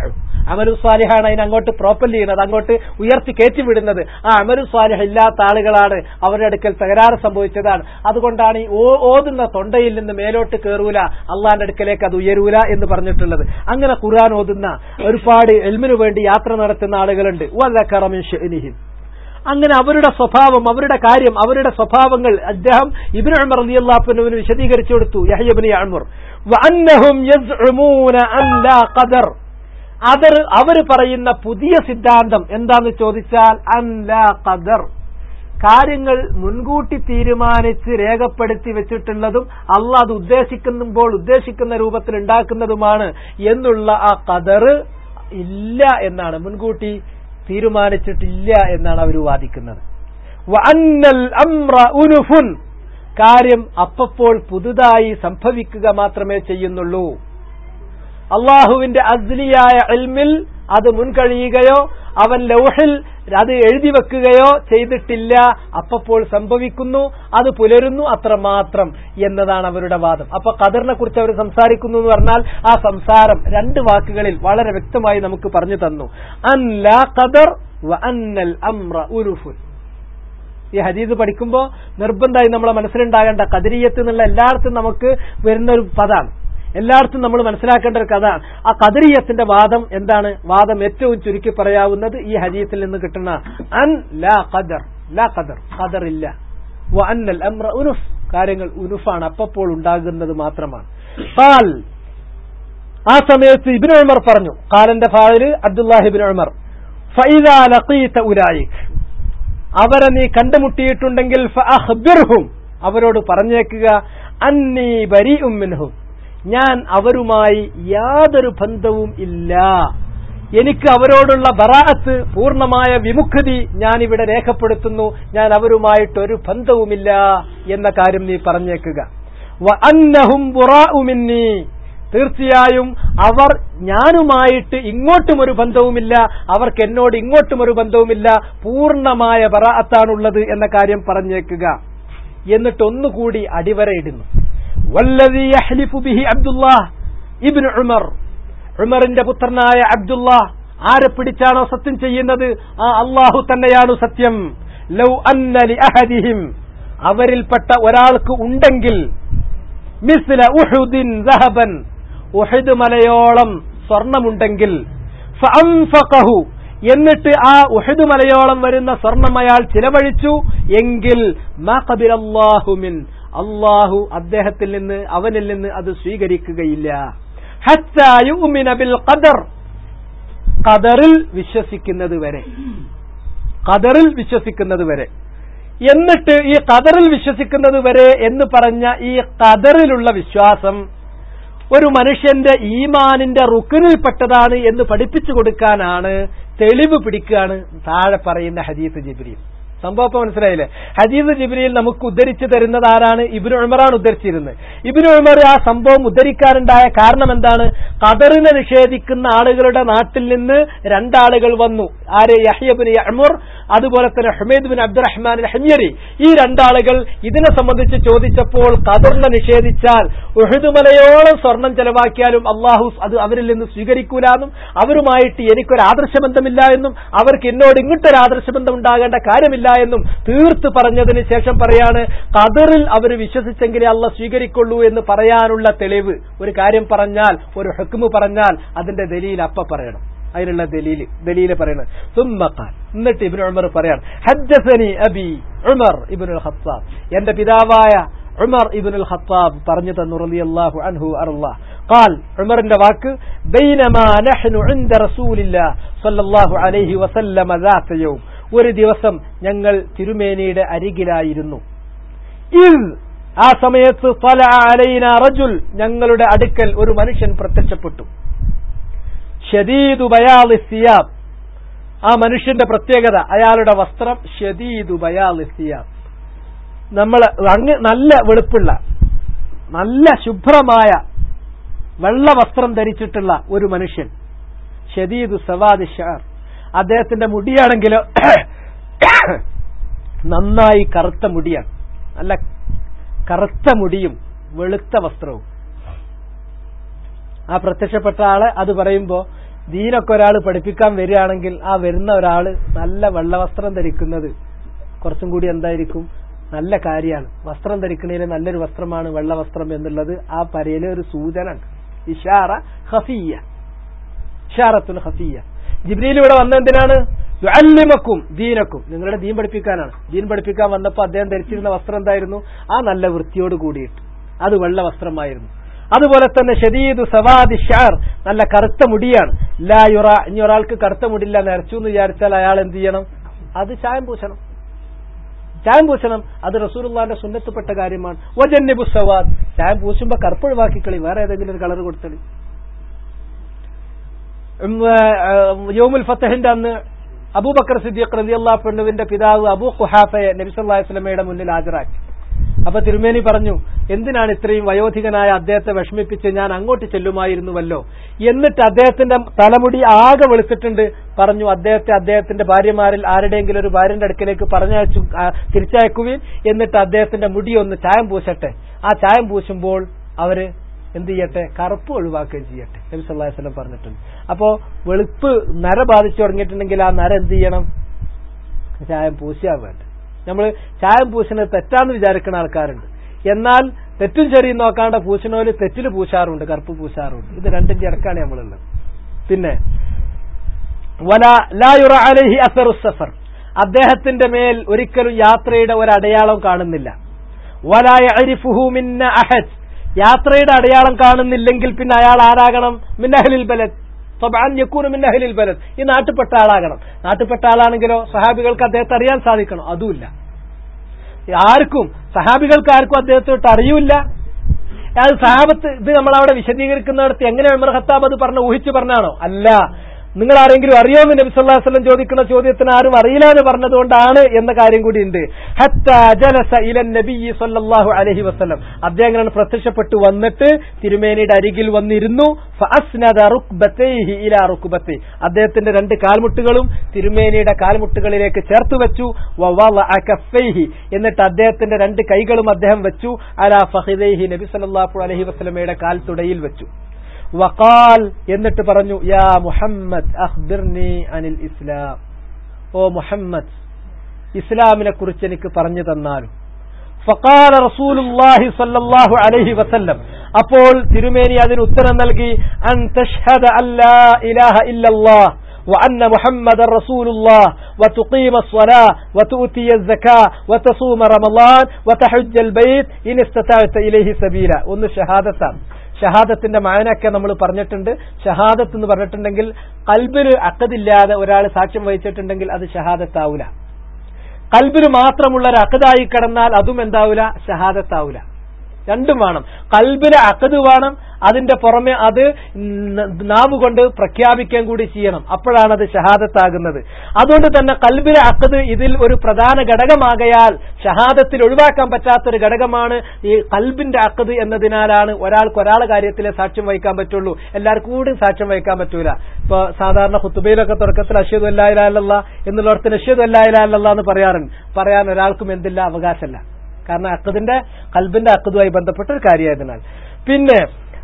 അമലു സ്വാലിഹാണ് അതിന് അങ്ങോട്ട് പ്രോപ്പൽ ചെയ്യുന്നത് അങ്ങോട്ട് ഉയർത്തി കയറ്റിവിടുന്നത് ആ അമലു സ്വാലിഹ ഇല്ലാത്ത ആളുകളാണ് അവരുടെ അടുക്കൽ തകരാറ് സംഭവിച്ചതാണ് അതുകൊണ്ടാണ് ഈ ഓ- ഓതുന്ന തൊണ്ടയിൽ നിന്ന് മേലോട്ട് കയറൂല അള്ളാന്റെ അടുക്കലേക്ക് അത് ഉയരൂല എന്ന് പറഞ്ഞിട്ടുള്ളത് അങ്ങനെ ഖുർആൻ ഓതുന്ന ഒരുപാട് എൽമിനു വേണ്ടി യാത്ര നടത്തുന്ന ആളുകളുണ്ട് വല്ലക്കറമിൻ ഷഅനിഹിം. അങ്ങനെ അവരുടെ സ്വഭാവം അവരുടെ കാര്യം അവരുടെ സ്വഭാവങ്ങൾ അദ്ദേഹം ഇബ്നു ഉമർ റളിയല്ലാഹുവിന് വിശദീകരിച്ചു കൊടുത്തു യഹ്യ ഇബ്നു യഅ്മുർ വഅന്നഹും യസ്ഉമൂന അൻ ലാ ഖദർ അവർ അവർ പറയുന്ന പുതിയ സിദ്ധാന്തം എന്താന്ന് ചോദിച്ചാൽ അൻ ലാ ഖദർ കാര്യങ്ങൾ മുൻകൂട്ടി തീരുമാനിച്ച് രേഖപ്പെടുത്തി വെച്ചിട്ടുള്ളതും അല്ല അത് ഉദ്ദേശിക്കുമ്പോൾ ഉദ്ദേശിക്കുന്ന രൂപത്തിൽ ഉണ്ടാക്കുന്നതുമാണ് എന്നുള്ള ആ കതർ ഇല്ല എന്നാണ് മുൻകൂട്ടി തീരുമാനിച്ചിട്ടില്ല എന്നാണ് അവർ വാദിക്കുന്നത് വഅന്നൽ അംറ ഉനുഫുൻ കാര്യം അപ്പപ്പോൾ പുതുതായി സംഭവിക്കുക മാത്രമേ ചെയ്യുന്നുള്ളൂ അള്ളാഹുവിന്റെ അസ്ലിയായ എൽമിൽ അത് മുൻകഴിയുകയോ അവൻ ലൗഹിൽ അത് എഴുതി വെക്കുകയോ ചെയ്തിട്ടില്ല അപ്പപ്പോൾ സംഭവിക്കുന്നു അത് പുലരുന്നു അത്രമാത്രം എന്നതാണ് അവരുടെ വാദം അപ്പൊ ഖദറിനെ കുറിച്ച് അവർ സംസാരിക്കുന്നു എന്ന് പറഞ്ഞാൽ ആ സംസാരം രണ്ട് വാക്കുകളിൽ വളരെ വ്യക്തമായി നമുക്ക് പറഞ്ഞു തന്നു അൻ ലാ ഖദർ വ അന്നൽ അംറ ഉരുഫുൻ ഈ ഹദീസ് പഠിക്കുമ്പോൾ നിർബന്ധമായി നമ്മളെ മനസ്സിലുണ്ടാകേണ്ട കതിരിയത്ത് എന്നുള്ള എല്ലായിടത്തും നമുക്ക് വരുന്ന ഒരു പദാണ് എല്ലായിടത്തും നമ്മൾ മനസ്സിലാക്കേണ്ട ഒരു കഥ ആ കദരിയത്തിന്റെ വാദം എന്താണ് വാദം ഏറ്റവും ചുരുക്കി പറയാവുന്നത് ഈ ഹദീസിൽ നിന്ന് കിട്ടുന്ന അൻ ലാ ഖദർ ലാ ഖദർ ഖദർ ഇല്ല വ അന്നൽ അംറ ഉനുഫ് കാര്യങ്ങൾ ഉനുഫാണ് അപ്പപ്പോൾ ഉണ്ടാകുന്നത് മാത്രമാണ് ഖാൽ ആ സമയത്ത് ഇബ്നു ഉമർ പറഞ്ഞു ഖാലന്റെ ഫായില് അബ്ദുല്ലാഹിബിൻ ഉമർ ഫൈദാ ലഖീത ഉലായിക് അവരെ നീ കണ്ടുമുട്ടിയിട്ടുണ്ടെങ്കിൽ ഫഅഖ്ബിർഹും അവരോട് പറഞ്ഞേക്കുക അന്നീ ബരീഉം മിൻഹും ഞാൻ അവരുമായി യാതൊരു ബന്ധവും ഇല്ല എനിക്ക് അവരോടുള്ള ബറാഅത്ത് പൂർണ്ണമായ വിമുഖതി ഞാൻ ഇവിടെ രേഖപ്പെടുത്തുന്നു ഞാൻ അവരുമായിട്ട് ഒരു ബന്ധവുമില്ല എന്ന കാര്യം നീ പറഞ്ഞേക്കുക വ അന്നഹും ബുറാഉ മിന്നീ തീർച്ചയായും അവർ ഞാനുമായിട്ട് ഇങ്ങോട്ടും ഒരു ബന്ധവുമില്ല അവർക്ക് എന്നോട് ഇങ്ങോട്ടും ഒരു ബന്ധവുമില്ല പൂർണ്ണമായ ബറാഅത്താണുള്ളത് എന്ന കാര്യം പറഞ്ഞേക്കുക എന്നിട്ട് ഒന്നുകൂടി അടിവരയിടുന്നു വല്ലതി യഹ്ലിഫു ബിഹി അബ്ദുല്ലാഹ് ഇബ്നു ഉമർ ഉമറിന്റെ പുത്രനായ അബ്ദുല്ലാഹ് ആരെ പിടിച്ചാണോ സത്യം ചെയ്യുന്നത് ആ അള്ളാഹു തന്നെയാണ് സത്യം ലൗ അന്ന ലി അഹദിഹിം അവരിൽപ്പെട്ട ഒരാൾക്ക് ഉണ്ടെങ്കിൽ മിസ്ല ഉഹുദിൻ ദഹബൻ ഉഹദ് മലയോളം സ്വർണമുണ്ടെങ്കിൽ ഫഅൻഫഖഹു എന്നിട്ട് ആ ഉഹദ് മലയോളം വരുന്ന സ്വർണം അയാൾ ചിലവഴിച്ചു എങ്കിൽ മാ ഖബിലല്ലാഹു മിൻ അള്ളാഹു അദ്ദേഹത്തിൽ നിന്ന് അവനിൽ നിന്ന് അത് സ്വീകരിക്കുകയില്ല ഹത്താ യുഅ്മിന ബിൽ ഖദർ ഖദറിൽ വിശ്വസിക്കുന്നത് വരെ ഖദറിൽ വിശ്വസിക്കുന്നത് വരെ എന്നിട്ട് ഈ ഖദറിൽ വിശ്വസിക്കുന്നത് വരെ എന്ന് പറഞ്ഞ ഈ ഖദറിലുള്ള വിശ്വാസം ഒരു മനുഷ്യന്റെ ഈമാനിന്റെ റുക്കിനിൽപ്പെട്ടതാണ് എന്ന് പഠിപ്പിച്ചു കൊടുക്കാനാണ് തെളിവ് പിടിക്കുകയാണ് താഴെ പറയുന്ന ഹദീസ് ജിബ്രീൽ സംഭവം ഇപ്പൊ മനസ്സിലായില്ലേ ഹദീസ് ജിബ്രിയിൽ നമുക്ക് ഉദ്ധരിച്ചു തരുന്നത് ആരാണ് ഇബിനു ഉമറാണ് ഉദ്ധരിച്ചിരുന്നത് ഇബിനു ഉമർ ആ സംഭവം ഉദ്ധരിക്കാനുണ്ടായ കാരണം എന്താണ് ഖദറിനെ നിഷേധിക്കുന്ന ആളുകളുടെ നാട്ടിൽ നിന്ന് രണ്ടാളുകൾ വന്നു ആര് യഹ്യബിൻ യഹ്മുർ അതുപോലെ തന്നെ ഹുമൈദ് ബിൻ അബ്ദുറഹ്മാൻ ഹമ്യരി ഈ രണ്ടാളുകൾ ഇതിനെ സംബന്ധിച്ച് ചോദിച്ചപ്പോൾ ഖദറിനെ നിഷേധിച്ചാൽ ഉഹദ് മലയോളം സ്വർണം ചെലവാക്കിയാലും അള്ളാഹു അത് അവരിൽ നിന്ന് സ്വീകരിക്കൂലെന്നും അവരുമായിട്ട് എനിക്കൊരു ആദർശബന്ധമില്ല എന്നും അവർക്ക് എന്നോട് ഇങ്ങോട്ടൊരു ആദർശബന്ധം ഉണ്ടാകേണ്ട കാര്യമില്ല എന്നും തീർത്ത് പറഞ്ഞതിന് ശേഷം പറയാണ് ഖദറിൽ അവർ വിശ്വസിച്ചെങ്കിലേ അള്ള സ്വീകരിക്കുള്ളൂ എന്ന് പറയാനുള്ള തെളിവ് ഒരു കാര്യം പറഞ്ഞാൽ ഒരു ഹുക്മ് പറഞ്ഞാൽ അതിന്റെ ദലീൽ അപ്പ പറയണം അതിനുള്ള ദലീല് ദലീല് പറയണം സുമ്മഖാൽ എന്നിട്ട് ഇബ്നു ഉമർ പറയാണ് ഹജ്ജസനി അബി ഉമർ ഇബ്നുൽ ഖത്താബ് എന്റെ പിതാവായ ഉമർ ഇബ്നുൽ ഖത്താബ് പറഞ്ഞു തന്നു റളിയല്ലാഹു അൻഹു അർല്ലാഹ് قال ഉമറിന്റെ വാക്ക് ബൈനമാ നഹ്നു عند رسول الله صلى الله عليه وسلم ذات يوم ഒരു ദിവസം ഞങ്ങൾ തിരുമേനിയുടെ അരികിലായിരുന്നു ഇൽ ആ സമയത്ത് തല അലൈന റജുൽ ഞങ്ങളുടെ അടുക്കൽ ഒരു മനുഷ്യൻ പ്രത്യക്ഷപ്പെട്ടു ഷദീദു ബയാലി സിയാബ് ആ മനുഷ്യന്റെ പ്രത്യേകത അയാളുടെ വസ്ത്രം ഷദീദു ബയാലി സിയാബ് നമ്മൾ അങ്ങ് നല്ല വെളുപ്പുള്ള നല്ല ശുഭ്രമായ വെള്ള വസ്ത്രം ധരിച്ചിട്ടുള്ള ഒരു മനുഷ്യൻ ഷദീദു സവാദ് ഷാർ അദ്ദേഹത്തിന്റെ മുടിയാണെങ്കിലോ നന്നായി കറുത്ത മുടിയാണ് നല്ല കറുത്ത മുടിയും വെളുത്ത വസ്ത്രവും ആ പ്രത്യക്ഷപ്പെട്ട ആള് അത് പറയുമ്പോ ദീനൊക്കെ ഒരാൾ പഠിപ്പിക്കാൻ വരികയാണെങ്കിൽ ആ വരുന്ന ഒരാൾ നല്ല വെള്ളവസ്ത്രം ധരിക്കുന്നത് കുറച്ചും കൂടി എന്തായിരിക്കും നല്ല കാര്യമാണ് വസ്ത്രം ധരിക്കുന്നതിന് നല്ലൊരു വസ്ത്രമാണ് വെള്ളവസ്ത്രം എന്നുള്ളത് ആ പരയിലെ ഒരു സൂചന ഉണ്ട് ഇഷാറ ഹഫിയ ഇഷാറത്തുൽ ഹഫിയ ജിബ്രീൽ ഇവിടെ വന്ന എന്തിനാണ് യുഅല്ലിമക്കും ദീനക്കും നിങ്ങളുടെ ദീൻ പഠിപ്പിക്കാനാണ് ദീൻ പഠിപ്പിക്കാൻ വന്നപ്പോൾ അദ്ദേഹം ധരിച്ചിരുന്ന വസ്ത്രം എന്തായിരുന്നു ആ നല്ല വൃത്തിയോട് കൂടിയിട്ട് അത് വെള്ള വസ്ത്രമായിരുന്നു അതുപോലെ തന്നെ ഷദീദു സവാദി ഷാർ നല്ല കറുത്ത മുടിയാണ് ലാ യുറ ഇനി ഒരാൾക്ക് കറുത്ത മുടില്ല നിറച്ചു എന്ന് വിചാരിച്ചാൽ അയാൾ എന്ത് ചെയ്യണം അത് ചായം പൂശണം ചായം പൂശണം അത് റസൂലുള്ളാന്റെ സുന്നത്തപ്പെട്ട കാര്യമാണ് വജന്നിബു സവാദ് ചായം പൂശുമ്പോ കറുപ്പ് ഒഴിവാക്കിക്കളി വേറെ ഏതെങ്കിലും ഒരു കളർ കൊടുത്തളി ഉം, ആ, യൗമുൽ ഫത്തഹിന്റെ അന്ന് അബൂബക്കർ സിദ്ദീഖ് റളിയല്ലാഹു അൻഹുവിന്റെ പിതാവ് അബൂ ഖുഹാഫയെ നബി സല്ലല്ലാഹു അലൈഹി വസല്ലമയുടെ മുന്നിൽ ഹാജരാക്കി അപ്പൊ തിരുമേനി പറഞ്ഞു എന്തിനാണ് ഇത്രയും വയോധികനായ അദ്ദേഹത്തെ വിഷമിപ്പിച്ച് ഞാൻ അങ്ങോട്ട് ചെല്ലുമായിരുന്നുവല്ലോ എന്നിട്ട് അദ്ദേഹത്തിന്റെ തലമുടി ആകെ വെളുത്തിട്ടുണ്ട് പറഞ്ഞു അദ്ദേഹത്തെ അദ്ദേഹത്തിന്റെ ഭാര്യമാരിൽ ആരുടെയെങ്കിലും ഒരു ഭാര്യന്റെ അടുക്കലേക്ക് പറഞ്ഞയച്ചു ആ, തിരിച്ചയക്കുവിൻ എന്നിട്ട് അദ്ദേഹത്തിന്റെ മുടി ഒന്ന് ചായം പൂശട്ടെ ആ ചായം പൂശുമ്പോൾ അവര് എന്ത് ചെയ്യട്ടെ കറുപ്പ് ഒഴിവാക്കുകയും ചെയ്യട്ടെ നബി സല്ലല്ലാഹു അലൈഹി വസല്ലം പറഞ്ഞിട്ടുണ്ട് അപ്പോ വെളുപ്പ് നര ബാധിച്ചു തുടങ്ങിയിട്ടുണ്ടെങ്കിൽ ആ നര എന്ത് ചെയ്യണം ചായം പൂശിയാ വേണ്ട നമ്മൾ ചായം പൂശുന്നത് തെറ്റാന്ന് വിചാരിക്കുന്ന ആൾക്കാരുണ്ട് എന്നാൽ തെറ്റും ചെറിയും നോക്കാണ്ട് പൂശുന്നവര് തെറ്റിൽ പൂശാറുണ്ട് കറുപ്പ് പൂശാറുണ്ട് ഇത് രണ്ടിന്റെ ഇടക്കാണ് നമ്മളുള്ളത് പിന്നെ വല ലാ യുറ അലൈഹി അസറു സഫർ അദ്ദേഹത്തിന്റെ മേൽ ഒരിക്കലും യാത്രയുടെ ഒരു അടയാളം കാണുന്നില്ല വല യഅരിഫുഹു മിന്ന അഹദ് യാത്രയുടെ അടയാളം കാണുന്നില്ലെങ്കിൽ പിന്നെ അയാൾ ആരാകണം മിന്നഹലിൽ ബലത് തൊബാൻ യക്കൂന് മിന്നഹലിൽ ബലത് ഈ നാട്ടുപെട്ട ആളാകണം നാട്ടുപെട്ട ആളാണെങ്കിലോ സഹാബികൾക്ക് അദ്ദേഹത്തെ അറിയാൻ സാധിക്കണം അതുമില്ല ആർക്കും സഹാബികൾക്ക് ആർക്കും അദ്ദേഹത്തെ തൊട്ട് അറിയൂല അത് സഹാബത്ത് ഇത് നമ്മൾ അവിടെ വിശദീകരിക്കുന്നിടത്ത് എങ്ങനെ ഉമർ ഖത്താബ് അത് പറഞ്ഞ ഊഹിച്ചു പറഞ്ഞാണോ അല്ല നിങ്ങൾ ആരെങ്കിലും അറിയോന്ന് നബി സല്ലല്ലാഹു അലൈഹി വസല്ലം ചോദിക്കുന്ന ചോദ്യത്തിന് ആരും അറിയില്ല എന്ന് പറഞ്ഞതുകൊണ്ടാണ് എന്ന കാര്യം കൂടി ഉണ്ട് ഹത്താ ജലസ ഇലൻ നബിയ്യി സല്ലല്ലാഹു അലൈഹി വസല്ലം അദ്ദേഹം അങ്ങനെ പ്രത്യക്ഷപ്പെട്ടു വന്നിട്ട് തിരുമേനിയുടെ അരികിൽ വന്നിരുന്നു ഫഅസ്നദ റുക്ബതൈഹി ഇലാ റുക്ബതൈ അദ്ദേഹത്തിന്റെ രണ്ട് കാൽമുട്ടുകളും തിരുമേനിയുടെ കാൽമുട്ടുകളിലേക്ക് ചേർത്ത് വെച്ചു വവളഅ കഫൈഹി എന്നിട്ട് അദ്ദേഹത്തിന്റെ രണ്ട് കൈകളും അദ്ദേഹം വെച്ചു അലാ ഫഖിദൈഹി നബി സല്ലല്ലാഹു അലൈഹി വസല്ലമയുടെ കാൽ തുടയിൽ വെച്ചു വഖാൽ എന്നിട്ട് പറഞ്ഞു യാ മുഹമ്മദ് അഖ്ബിർനി അനിൽ ഇസ്ലാം ഓ മുഹമ്മദ് ഇസ്ലാമിനെ കുറിച്ച് എനിക്ക് പറഞ്ഞു തന്നാലും ഫഖാല റസൂലുള്ളാഹി സ്വല്ലല്ലാഹു അലൈഹി വസല്ലം അപ്പോൾ തിരുമേനി അതിന് ഉത്തരം നൽകി അൻ തഷ്ഹദ അല്ലാ ഇലാഹ ഇല്ലല്ലാഹ് وأن محمد رسول الله وتقيم الصلاة وتؤتي الزكاة وتصوم رمضان وتحج البيت إن استطعت إليه سبيلا ഒന്ന് ഷഹാദത്താണ് ഷഹാദത്തിന്റെ മായനൊക്കെ നമ്മൾ പറഞ്ഞിട്ടുണ്ട് ഷഹാദത്ത് എന്ന് പറഞ്ഞിട്ടുണ്ടെങ്കിൽ കൽബിന് അക്കതില്ലാതെ ഒരാൾ സാക്ഷ്യം വഹിച്ചിട്ടുണ്ടെങ്കിൽ അത് ഷഹാദത്താവൂല കൽബിന് മാത്രമുള്ള ഒരു അക്കതായി കിടന്നാൽ അതും എന്താവൂല ഷഹാദത്താവൂല രണ്ടും വേണം കൽബിലെ അക്കത് വേണം അതിന്റെ പുറമെ അത് ന- നാവ് കൊണ്ട് പ്രഖ്യാപിക്കാൻ കൂടി ചെയ്യണം അപ്പോഴാണ് അത് ഷഹാദത്താകുന്നത് അതുകൊണ്ട് തന്നെ കൽബിലെ അക്കത് ഇതിൽ ഒരു പ്രധാന ഘടകമാകയാൽ ഷഹാദത്തിൽ ഒഴിവാക്കാൻ പറ്റാത്തൊരു ഘടകമാണ് ഈ കൽബിന്റെ അക്കത് എന്നതിനാലാണ് ഒരാൾക്ക് ഒരാളെ കാര്യത്തിലെ സാക്ഷ്യം വഹിക്കാൻ പറ്റുള്ളൂ എല്ലാവർക്കും കൂടി സാക്ഷ്യം വഹിക്കാൻ പറ്റൂല ഇപ്പൊ സാധാരണ ഹുത്തുബയിലൊക്കെ തുടക്കത്തിൽ അഷ്യദ് അല്ലായില്ല എന്നുള്ളടത്തിന് അഷ്യദ് അല്ലായില്ല എന്ന് പറയാറുണ്ട് പറയാൻ ഒരാൾക്കും എന്തില്ല അവകാശമല്ല കാരണം അക്കദിന്റെ കൽബിന്റെ അക്കതുമായി ബന്ധപ്പെട്ട ഒരു കാര്യമായതിനാൽ പിന്നെ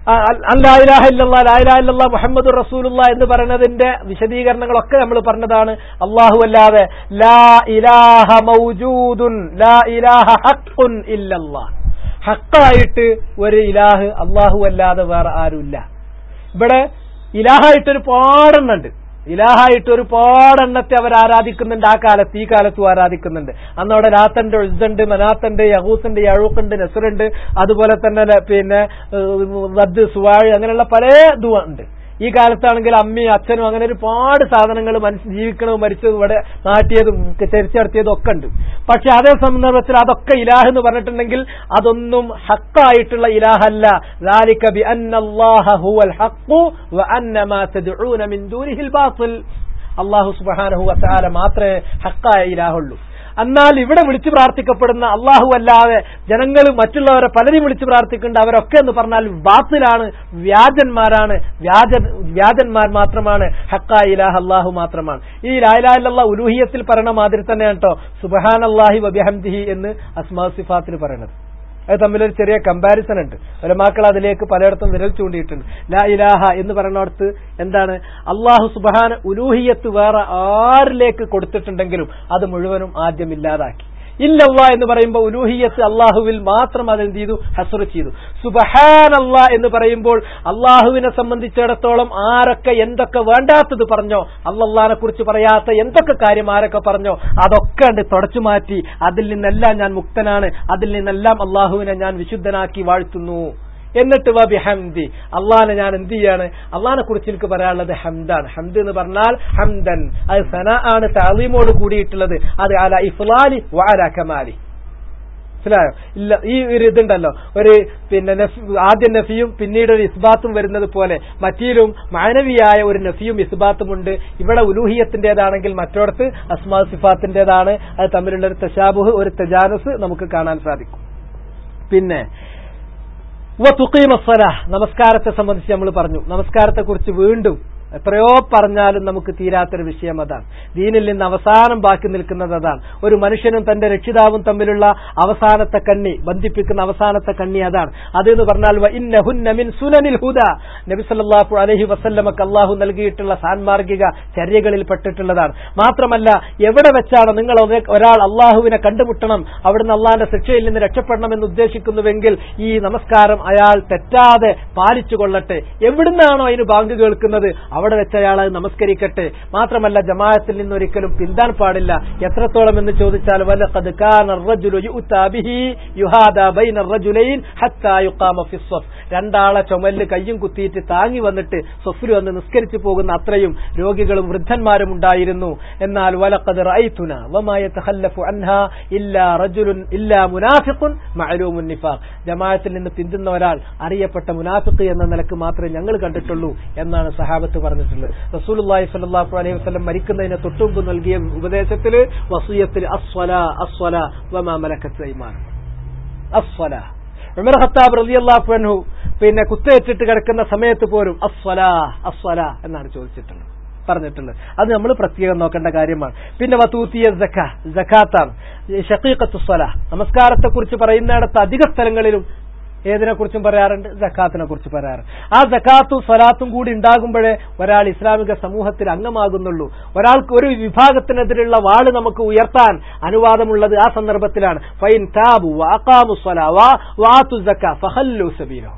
അല്ലാഹില്ല മുഹമ്മദ് റസൂലുള്ള എന്ന് പറയുന്നതിന്റെ വിശദീകരണങ്ങളൊക്കെ നമ്മൾ പറഞ്ഞതാണ് അള്ളാഹു അല്ലാതെ ലാ ഇലാഹ മൗജൂദുൻ ലാ ഇലാഹ ഹഖുൻ ഇല്ലല്ലാ ഹക്കായിട്ട് ഒരു ഇലാഹ് അള്ളാഹു അല്ലാതെ വേറെ ആരുമില്ല ഇവിടെ ഇലാഹായിട്ട് ഒരുപാടെണ്ണുണ്ട് ഇലാഹായിട്ട് ഒരുപാടെണ്ണത്തെ അവർ ആരാധിക്കുന്നുണ്ട് ആ കാലത്ത് ഈ കാലത്തും ആരാധിക്കുന്നുണ്ട് അന്ന് അവിടെ ലാത്തന്റെ ഉഴുതുണ്ട് മനാത്തണ്ട് യഹൂസുണ്ട് യഴൂക്കുണ്ട് നെസറുണ്ട് അതുപോലെ തന്നെ ല- പിന്നെ വദ് സുവാഴ് അങ്ങനെയുള്ള പല ഇതും ഉണ്ട് ഈ കാലത്താണെങ്കിൽ അമ്മയും അച്ഛനും അങ്ങനെ ഒരുപാട് സാധനങ്ങൾ മനസ്സ് ജീവിക്കണതും മരിച്ചതും ഇവിടെ നാട്ടിയതും ചരിച്ചു നടത്തിയതും ഒക്കെ ഉണ്ട് പക്ഷെ അതേ സന്ദർഭത്തിൽ അതൊക്കെ ഇലാഹ് എന്ന് പറഞ്ഞിട്ടുണ്ടെങ്കിൽ അതൊന്നും ഹക്കായിട്ടുള്ള ഇലാഹല്ല ذلك بأن الله هو الحق وأن ما تدعون من دونه الباطل അള്ളാഹു സുബാനഹു വസാല മാത്രമേ ഹക്കായ ഇലാഹുള്ളൂ എന്നാൽ ഇവിടെ വിളിച്ചു പ്രാർത്ഥിക്കപ്പെടുന്ന അള്ളാഹു അല്ലാതെ ജനങ്ങൾ മറ്റുള്ളവരെ പലരും വിളിച്ചു പ്രാർത്ഥിക്കുന്നുണ്ട് അവരൊക്കെ എന്ന് പറഞ്ഞാൽ ബാത്തിലാണ് വ്യാജന്മാരാണ് വ്യാജ വ്യാജന്മാർ മാത്രമാണ് ഹക്കായ ഇലാഹ് അള്ളാഹു മാത്രമാണ് ഈ ലായിലാഹ ഉലൂഹിയത്തിൽ പറയണ മാതിരി തന്നെയാണ് കേട്ടോ സുബഹാൻ അള്ളാഹി വബിഹംദിഹി എന്ന് അസ്മാ സിഫാത്തിൽ പറയണത് അത് തമ്മിലൊരു ചെറിയ കമ്പാരിസൺ ഉണ്ട് ഒലമാക്കൾ അതിലേക്ക് പലയിടത്തും വിരൽ ചൂണ്ടിയിട്ടുണ്ട് ലാ ഇലാഹ എന്ന് പറയുന്നിടത്ത് എന്താണ് അള്ളാഹു സുബാന ഉലൂഹിയത്ത് വേറെ ആരിലേക്ക് കൊടുത്തിട്ടുണ്ടെങ്കിലും അത് മുഴുവനും ആദ്യം ഇല്ലാതാക്കി ഇല്ലല്ല എന്ന് പറയുമ്പോൾ ഉലൂഹിയത്ത് അള്ളാഹുവിൽ മാത്രം അതെന്ത് ചെയ്തു ഹസർ ചെയ്തു സുബഹാൻ അള്ളാ എന്ന് പറയുമ്പോൾ അള്ളാഹുവിനെ സംബന്ധിച്ചിടത്തോളം ആരൊക്കെ എന്തൊക്കെ വേണ്ടാത്തത് പറഞ്ഞോ അള്ളാഹിനെ കുറിച്ച് പറയാത്ത എന്തൊക്കെ കാര്യം ആരൊക്കെ പറഞ്ഞോ അതൊക്കെ ഉണ്ട് തുടച്ചു മാറ്റി അതിൽ നിന്നെല്ലാം ഞാൻ മുക്തനാണ് അതിൽ നിന്നെല്ലാം അള്ളാഹുവിനെ ഞാൻ വിശുദ്ധനാക്കി വാഴ്ത്തുന്നു എന്നിട്ട് വബി ഹംദി അള്ളാഹിനെ ഞാൻ എന്ത് ചെയ്യാണ് അള്ളാഹിനെ കുറിച്ച് എനിക്ക് പറയാനുള്ളത് ഹംദാണ് ഹംദ് എന്ന് പറഞ്ഞാൽ ഹംദൻ അത് സന ആണ് താലീമോട് കൂടിയിട്ടുള്ളത് അത് അല ഇഫ്ലാലി വാല കമാലി മനസ്സിലായോ ഇല്ല ഈ ഒരു ഇതുണ്ടല്ലോ ഒരു പിന്നെ നഫ്- ആദ്യം നഫിയും പിന്നീട് ഒരു ഇസ്ബാത്തും വരുന്നത് പോലെ മറ്റീലും മാനവിയായ ഒരു നഫിയും ഇസ്ബാത്തും ഉണ്ട് ഇവിടെ ഉലൂഹിയത്തിന്റേതാണെങ്കിൽ മറ്റോടത്ത് അസ്മാ സിഫാത്തിന്റേതാണ് അത് തമ്മിലുള്ള ഒരു തശാബുഹ് ഒരു തജാനുസ് നമുക്ക് കാണാൻ സാധിക്കും പിന്നെ വത്തുക്കീമസ്വല നമസ്കാരത്തെ സംബന്ധിച്ച് നമ്മൾ പറഞ്ഞു നമസ്കാരത്തെ കുറിച്ച് വീണ്ടും എത്രയോ പറഞ്ഞാലും നമുക്ക് തീരാത്തൊരു വിഷയം അതാണ് ദീനിൽ നിന്ന് അവസാനം ബാക്കി നിൽക്കുന്നത് അതാണ് ഒരു മനുഷ്യനും തന്റെ രക്ഷിതാവും തമ്മിലുള്ള അവസാനത്തെ കണ്ണി ബന്ധിപ്പിക്കുന്ന അവസാനത്തെ കണ്ണി അതാണ് അതെന്ന് പറഞ്ഞാൽ വ ഇന്ന ഹുന്ന മിൻ സുനനിൽ ഹുദ നബി സല്ലല്ലാഹു അലൈഹി വസല്ലമക്ക് അള്ളാഹു നൽകിയിട്ടുള്ള സാൻമാർഗിക ചര്യകളിൽ പെട്ടിട്ടുള്ളതാണ് മാത്രമല്ല എവിടെ വെച്ചാണ് നിങ്ങൾ ഒരേ- ഒരാൾ അള്ളാഹുവിനെ കണ്ടുമുട്ടണം അവിടുന്ന് അള്ളാഹിന്റെ ശിക്ഷയിൽ നിന്ന് രക്ഷപ്പെടണം എന്ന് ഉദ്ദേശിക്കുന്നുവെങ്കിൽ ഈ നമസ്കാരം അയാൾ തെറ്റാതെ പാലിച്ചു കൊള്ളട്ടെ എവിടുന്നാണോ അതിന് ബാങ്ക് കേൾക്കുന്നത് അവിടെ വെച്ച് അയാൾ അത് നമസ്കരിക്കട്ടെ മാത്രമല്ല ജമാഅത്തിൽ നിന്ന് ഒരിക്കലും പിന്താൻ പാടില്ല എത്രത്തോളം എന്ന് ചോദിച്ചാൽ വലഖദ് കാന الرجل يؤتى به يهادى بين الرجلين حتى يقام في الصف രണ്ടാളെ ചുമലിൽ കയ്യും കുത്തിയിട്ട് താങ്ങി വന്നിട്ട് സ്വഫിൽ വന്ന് നിസ്കരിച്ചു പോകുന്ന അത്രയും രോഗികളും വൃദ്ധന്മാരും ഉണ്ടായിരുന്നു എന്നാൽ വലഖദ് റഅയ്തുന വമാ യതഖല്ലഫു അൻഹാ ഇല്ലാ റജുലുൻ ഇല്ലാ മുനാഫിഖുൻ മഅലൂമുൻ നിഫാഖ് ജമാഅത്തിൽ നിന്ന് പിന്തുന്ന ഒരാൾ അറിയപ്പെട്ട മുനാഫിഖ് എന്ന നിലക്ക് മാത്രമേ ഞങ്ങൾ കണ്ടിട്ടുള്ളൂ എന്നാണ് സഹാബത്ത് പറഞ്ഞിട്ടുള്ളത് റസൂലുള്ളാഹി സ്വല്ലല്ലാഹു അലൈഹി വസല്ലം മരിക്കുന്നതിന് തൊട്ടുമുമ്പ് നൽകിയ ഉപദേശത്തിൽ വസൂയത്തിൽ അസ്വല അസ്വല വമാ മലക്കത്ത് ഐമാൻ അസ്വല ഉമർ ഖത്താബ് റളിയല്ലാഹു അൻഹു പിന്നെ കുത്തേറ്റിട്ട് കിടക്കുന്ന സമയത്ത് പോലും അസ്വല അസ്വല എന്നാണ് ചോദിച്ചിട്ടുള്ളത് പറഞ്ഞിട്ടുള്ളത് അത് നമ്മൾ പ്രത്യേകം നോക്കേണ്ട കാര്യമാണ് പിന്നെ വത്തൂത്തിയ ജക്ക ജക്കാത്താണ് ഷക്കീഖത്തു സ്വല നമസ്കാരത്തെ കുറിച്ച് പറയുന്നിടത്ത് അധിക സ്ഥലങ്ങളിലും ഏതിനെ കുറിച്ചും പറയാറുണ്ട് ജക്കാത്തിനെ കുറിച്ച് പറയാറുണ്ട് ആ ജക്കാത്തും സ്വലാത്തും കൂടി ഉണ്ടാകുമ്പോഴേ ഒരാൾ ഇസ്ലാമിക സമൂഹത്തിൽ അംഗമാകുന്നുള്ളൂ ഒരാൾക്ക് ഒരു വിഭാഗത്തിനെതിരെയുള്ള വാള് നമുക്ക് ഉയർത്താൻ അനുവാദമുള്ളത് ആ സന്ദർഭത്തിലാണ് ഫൈൻ താബു വാക്കാമു സ്വല വാ വാത്തു ജക്ക ഫഹല്ലു സബീലോ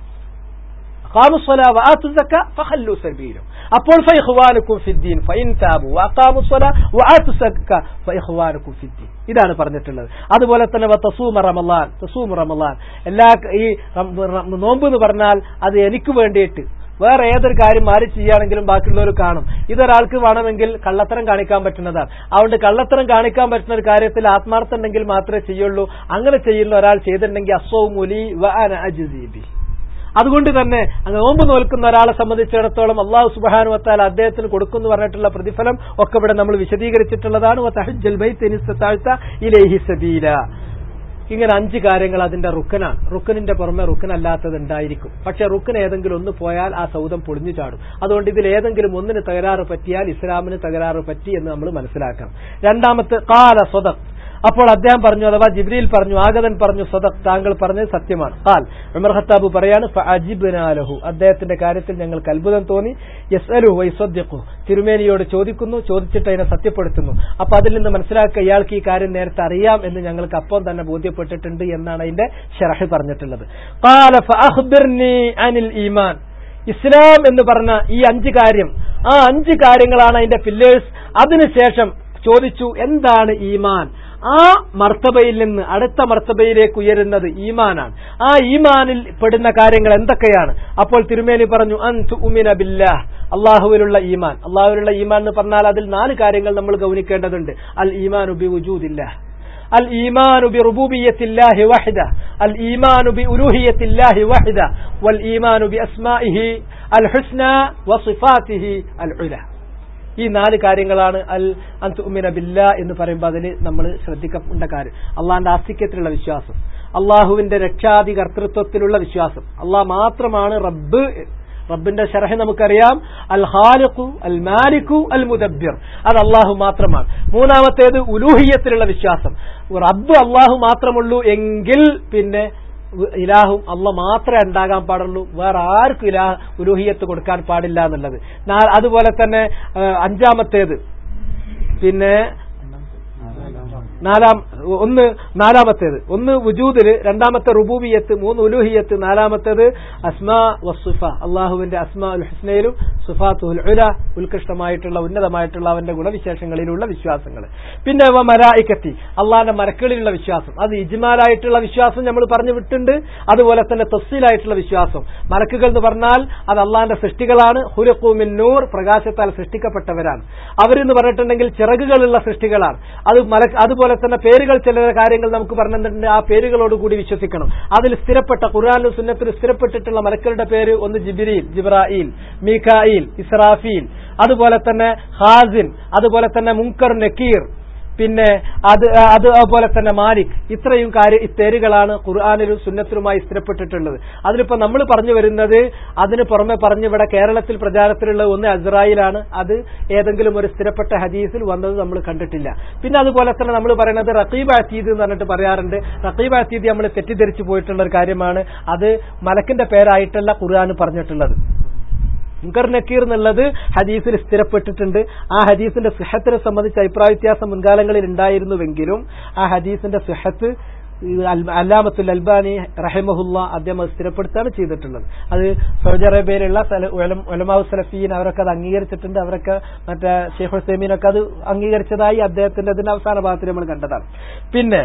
أقاموا الصلاة وآتوا الزكاة فخلوا سبيلهم അപ്പോൾ فإخوانكم في الدين فإن تابوا وأقاموا الصلاة وآتوا الزكاة فإخوانكم في الدين ഇതാണ് പറഞ്ഞിട്ടുള്ളത് അതുപോലെ തന്നെ തസൂമ റമലാൻ തസൂമ റമലാൻ എല്ലാ ഈ റം- റം- നോമ്പ് എന്ന് പറഞ്ഞാൽ അത് എനിക്ക് വേണ്ടിയിട്ട് വേറെ ഏതൊരു കാര്യം മാറി ചെയ്യുകയാണെങ്കിലും ബാക്കിയുള്ളവർ കാണും ഇതൊരാൾക്ക് വേണമെങ്കിൽ കള്ളത്തരം കാണിക്കാൻ പറ്റുന്നതാണ് അതുകൊണ്ട് കള്ളത്തരം കാണിക്കാൻ പറ്റുന്ന ഒരു കാര്യത്തിൽ ആത്മാർത്ഥം ഉണ്ടെങ്കിൽ മാത്രമേ ചെയ്യുള്ളൂ അങ്ങനെ ചെയ്യുന്ന ഒരാൾ ചെയ്തിട്ടുണ്ടെങ്കിൽ അസ്വവും മുലി വ അന അജ്സീബി അതുകൊണ്ട് തന്നെ അങ്ങ് നോമ്പ് നോൽക്കുന്ന ഒരാളെ സംബന്ധിച്ചിടത്തോളം അള്ളാഹു സുബാനു വത്താൽ അദ്ദേഹത്തിന് കൊടുക്കുന്നു പറഞ്ഞിട്ടുള്ള പ്രതിഫലം ഒക്കെ ഇവിടെ നമ്മൾ വിശദീകരിച്ചിട്ടുള്ളതാണ് വതഹജ്ജൽ ബൈത്ത് ഇൻ ഇസ്തതാഴ്ത ഇലൈഹി സബീല ഇങ്ങനെ അഞ്ച് കാര്യങ്ങൾ അതിന്റെ റുക്കനാണ് റുക്കനിന്റെ പുറമെ റുക്കനല്ലാത്തത് ഉണ്ടായിരിക്കും പക്ഷെ റുക്കൻ ഏതെങ്കിലും ഒന്ന് പോയാൽ ആ സൗദം പൊളിഞ്ഞു ചാടും അതുകൊണ്ട് ഇതിൽ ഏതെങ്കിലും ഒന്നിന് തകരാറ് പറ്റിയാൽ ഇസ്ലാമിന് തകരാറ് പറ്റി എന്ന് നമ്മൾ മനസ്സിലാക്കണം രണ്ടാമത്തെ കാല സ്വതം അപ്പോൾ അദ്ദേഹം പറഞ്ഞു അഥവാ ജിബ്രീൽ പറഞ്ഞു ആഗതൻ പറഞ്ഞു സ്വതക് താങ്കൾ പറഞ്ഞത് സത്യമാണ് ഖാൽ ഉമർ ഖത്താബ് പറയാണ് ഫഅജിബ്നാലഹു അദ്ദേഹത്തിന്റെ കാര്യത്തിൽ ഞങ്ങൾക്ക് അത്ഭുതം തോന്നി യസ്അലു വൈസദ്യഖു തിരുമേനിയോട് ചോദിക്കുന്നു ചോദിച്ചിട്ട് അതിനെ സത്യപ്പെടുത്തുന്നു അപ്പൊ അതിൽ നിന്ന് മനസ്സിലാക്കുക ഇയാൾക്ക് ഈ കാര്യം നേരത്തെ അറിയാം എന്ന് ഞങ്ങൾക്ക് അപ്പം തന്നെ ബോധ്യപ്പെട്ടിട്ടുണ്ട് എന്നാണ് അതിന്റെ ഷറഹ് പറഞ്ഞിട്ടുള്ളത് ഖാല ഫഅഖ്ബിർനി അനിൽ ഈമാൻ ഇസ്ലാം എന്ന് പറഞ്ഞ ഈ അഞ്ച് കാര്യം ആ അഞ്ച് കാര്യങ്ങളാണ് അതിന്റെ പില്ലേഴ്സ് അതിനുശേഷം ചോദിച്ചു എന്താണ് ഈമാൻ ആ മർത്തബയിൽ നിന്ന് അടുത്ത മർത്തബയിലേക്ക് ഉയരുന്നത് ഈമാനാണ് ആ ഈമാനിൽ പെടുന്ന കാര്യങ്ങൾ എന്തൊക്കെയാണ് അപ്പോൾ തിരുമേനി പറഞ്ഞു അൻ ഉമിന ബില്ലാഹ് അള്ളാഹുവിലുള്ള ഈമാൻ അള്ളാഹുവിലുള്ള ഈമാൻ എന്ന് പറഞ്ഞാൽ അതിൽ നാല് കാര്യങ്ങൾ നമ്മൾ ഗൗനിക്കേണ്ടതുണ്ട് അൽ ഈമാൻ ഉബി ഉജൂദില്ലാഹ് الإيمان بربوبية الله وحده الإيمان بألوهية الله وحده والإيمان بأسمائه الحسنى وصفاته العلى ഈ നാല് കാര്യങ്ങളാണ് അൽ അന്തുമിന ബില്ല എന്ന് പറയുമ്പോൾ അതിന് നമ്മൾ ശ്രദ്ധിക്കേണ്ട കാര്യം അള്ളാഹിന്റെ ആസ്തിക്യത്തിലുള്ള വിശ്വാസം അള്ളാഹുവിന്റെ രക്ഷാധി കർത്തൃത്വത്തിലുള്ള വിശ്വാസം അള്ളാഹ് മാത്രമാണ് റബ്ബ് റബ്ബിന്റെ ഷറഹ് നമുക്കറിയാം അൽ ഹാലിഖു അൽ മാലിക്കു അൽ മുദബ്ബിർ അത് അള്ളാഹു മാത്രമാണ് മൂന്നാമത്തേത് ഉലൂഹിയത്തിലുള്ള വിശ്വാസം റബ്ബ് അള്ളാഹു മാത്രമുള്ളൂ എങ്കിൽ പിന്നെ ഇലാഹും അള്ള മാത്രമേ ഉണ്ടാകാൻ പാടുള്ളൂ വേറെ ആർക്കും ഇലാഹ് ഉലൂഹിയത്ത് കൊടുക്കാൻ പാടില്ല എന്നുള്ളത് നാ- അതുപോലെ തന്നെ ആ, അഞ്ചാമത്തേത് പിന്നെ നാലാം ഒന്ന് നാലാമത്തേത് ഒന്ന് വുജൂദില് രണ്ടാമത്തെ റുബൂബിയത്ത് മൂന്ന് ഉലൂഹിയത്ത് നാലാമത്തേത് അസ്മാ വസുഫ അള്ളാഹുവിന്റെ അസ്മാ ഉൽ ഹുസ്നയിലും സുഫാത്തുൽ ഉല ഉത്കൃഷ്ടമായിട്ടുള്ള ഉന്നതമായിട്ടുള്ള അവന്റെ ഗുണവിശേഷങ്ങളിലുള്ള വിശ്വാസങ്ങൾ പിന്നെ വ മലായിക്കത്തി അള്ളാഹിന്റെ മരക്കളിലുള്ള വിശ്വാസം അത് ഇജ്മാലായിട്ടുള്ള വിശ്വാസം നമ്മൾ പറഞ്ഞു വിട്ടുണ്ട് അതുപോലെ തന്നെ തഫ്സീലായിട്ടുള്ള വിശ്വാസം മലക്കുകൾ എന്ന് പറഞ്ഞാൽ അത് അള്ളാഹിന്റെ സൃഷ്ടികളാണ് ഹുരഖൂമിൻ നൂർ പ്രകാശത്താൽ സൃഷ്ടിക്കപ്പെട്ടവരാണ് അവരെന്ന് പറഞ്ഞിട്ടുണ്ടെങ്കിൽ ചിറകുകളുള്ള സൃഷ്ടികളാണ് അത് മലക്ക് അതുപോലെ തന്നെ പേരുകൾ ചില കാര്യങ്ങൾ നമുക്ക് പറഞ്ഞിട്ടുണ്ട് ആ പേരുകളോട് കൂടി വിശ്വസിക്കണം അതിൽ സ്ഥിരപ്പെട്ട ഖുർആാനും സുന്നത്തിൽ സ്ഥിരപ്പെട്ടിട്ടുള്ള മലക്കളുടെ പേര് ഒന്ന് ജിബിരിയിൽ ജിബ്രായിൽ മീഖായിൽ ഇസ്രാഫീൽ അതുപോലെ തന്നെ ഹാസിൻ അതുപോലെ തന്നെ മുങ്കർ നക്കീർ പിന്നെ അത് അത് അതുപോലെ തന്നെ മാലിക് ഇത്രയും കാര്യ ഈ പേരുകളാണ് ഖുർആാനിലും സുന്നത്തിലുമായി സ്ഥിരപ്പെട്ടിട്ടുള്ളത് അതിലിപ്പോ നമ്മൾ പറഞ്ഞു വരുന്നത് അതിന് പുറമെ പറഞ്ഞു ഇവിടെ കേരളത്തിൽ പ്രചാരത്തിലുള്ള ഒന്ന് അസ്രായിലാണ് അത് ഏതെങ്കിലും ഒരു സ്ഥിരപ്പെട്ട ഹദീസിൽ വന്നത് നമ്മൾ കണ്ടിട്ടില്ല പിന്നെ അതുപോലെ തന്നെ നമ്മൾ പറയുന്നത് റഖീബ് അസീദ് എന്ന് പറഞ്ഞിട്ട് പറയാറുണ്ട് റഖീബ് അസീദ് നമ്മൾ തെറ്റിദ്ധരിച്ചു പോയിട്ടുള്ള ഒരു കാര്യമാണ് അത് മലക്കിന്റെ പേരായിട്ടല്ല ഖുർആൻ പറഞ്ഞിട്ടുള്ളത് മുങ്കർ നക്കീർ എന്നുള്ളത് ഹദീസിൽ സ്ഥിരപ്പെട്ടിട്ടുണ്ട് ആ ഹദീസിന്റെ സുഹത്തിനെ സംബന്ധിച്ച് അഭിപ്രായ വ്യത്യാസം മുൻകാലങ്ങളിൽ ഉണ്ടായിരുന്നുവെങ്കിലും ആ ഹദീസിന്റെ സുഹത്ത് അല്ലാമത്തുൽ അൽബാനി റഹിമഹുല്ല അദ്ദേഹം അത് സ്ഥിരപ്പെടുത്താണ് ചെയ്തിട്ടുള്ളത് അത് സൗദി അറേബ്യയിലുള്ള ഒലമാവ് സലഫീൻ അവരൊക്കെ അത് അംഗീകരിച്ചിട്ടുണ്ട് അവരൊക്കെ മറ്റേ ഷെയ്ഖ് ഹുസൈമീനൊക്കെ അത് അംഗീകരിച്ചതായി അദ്ദേഹത്തിന്റെ അതിന്റെ അവസാന ഭാഗത്തിൽ നമ്മൾ കണ്ടതാണ് പിന്നെ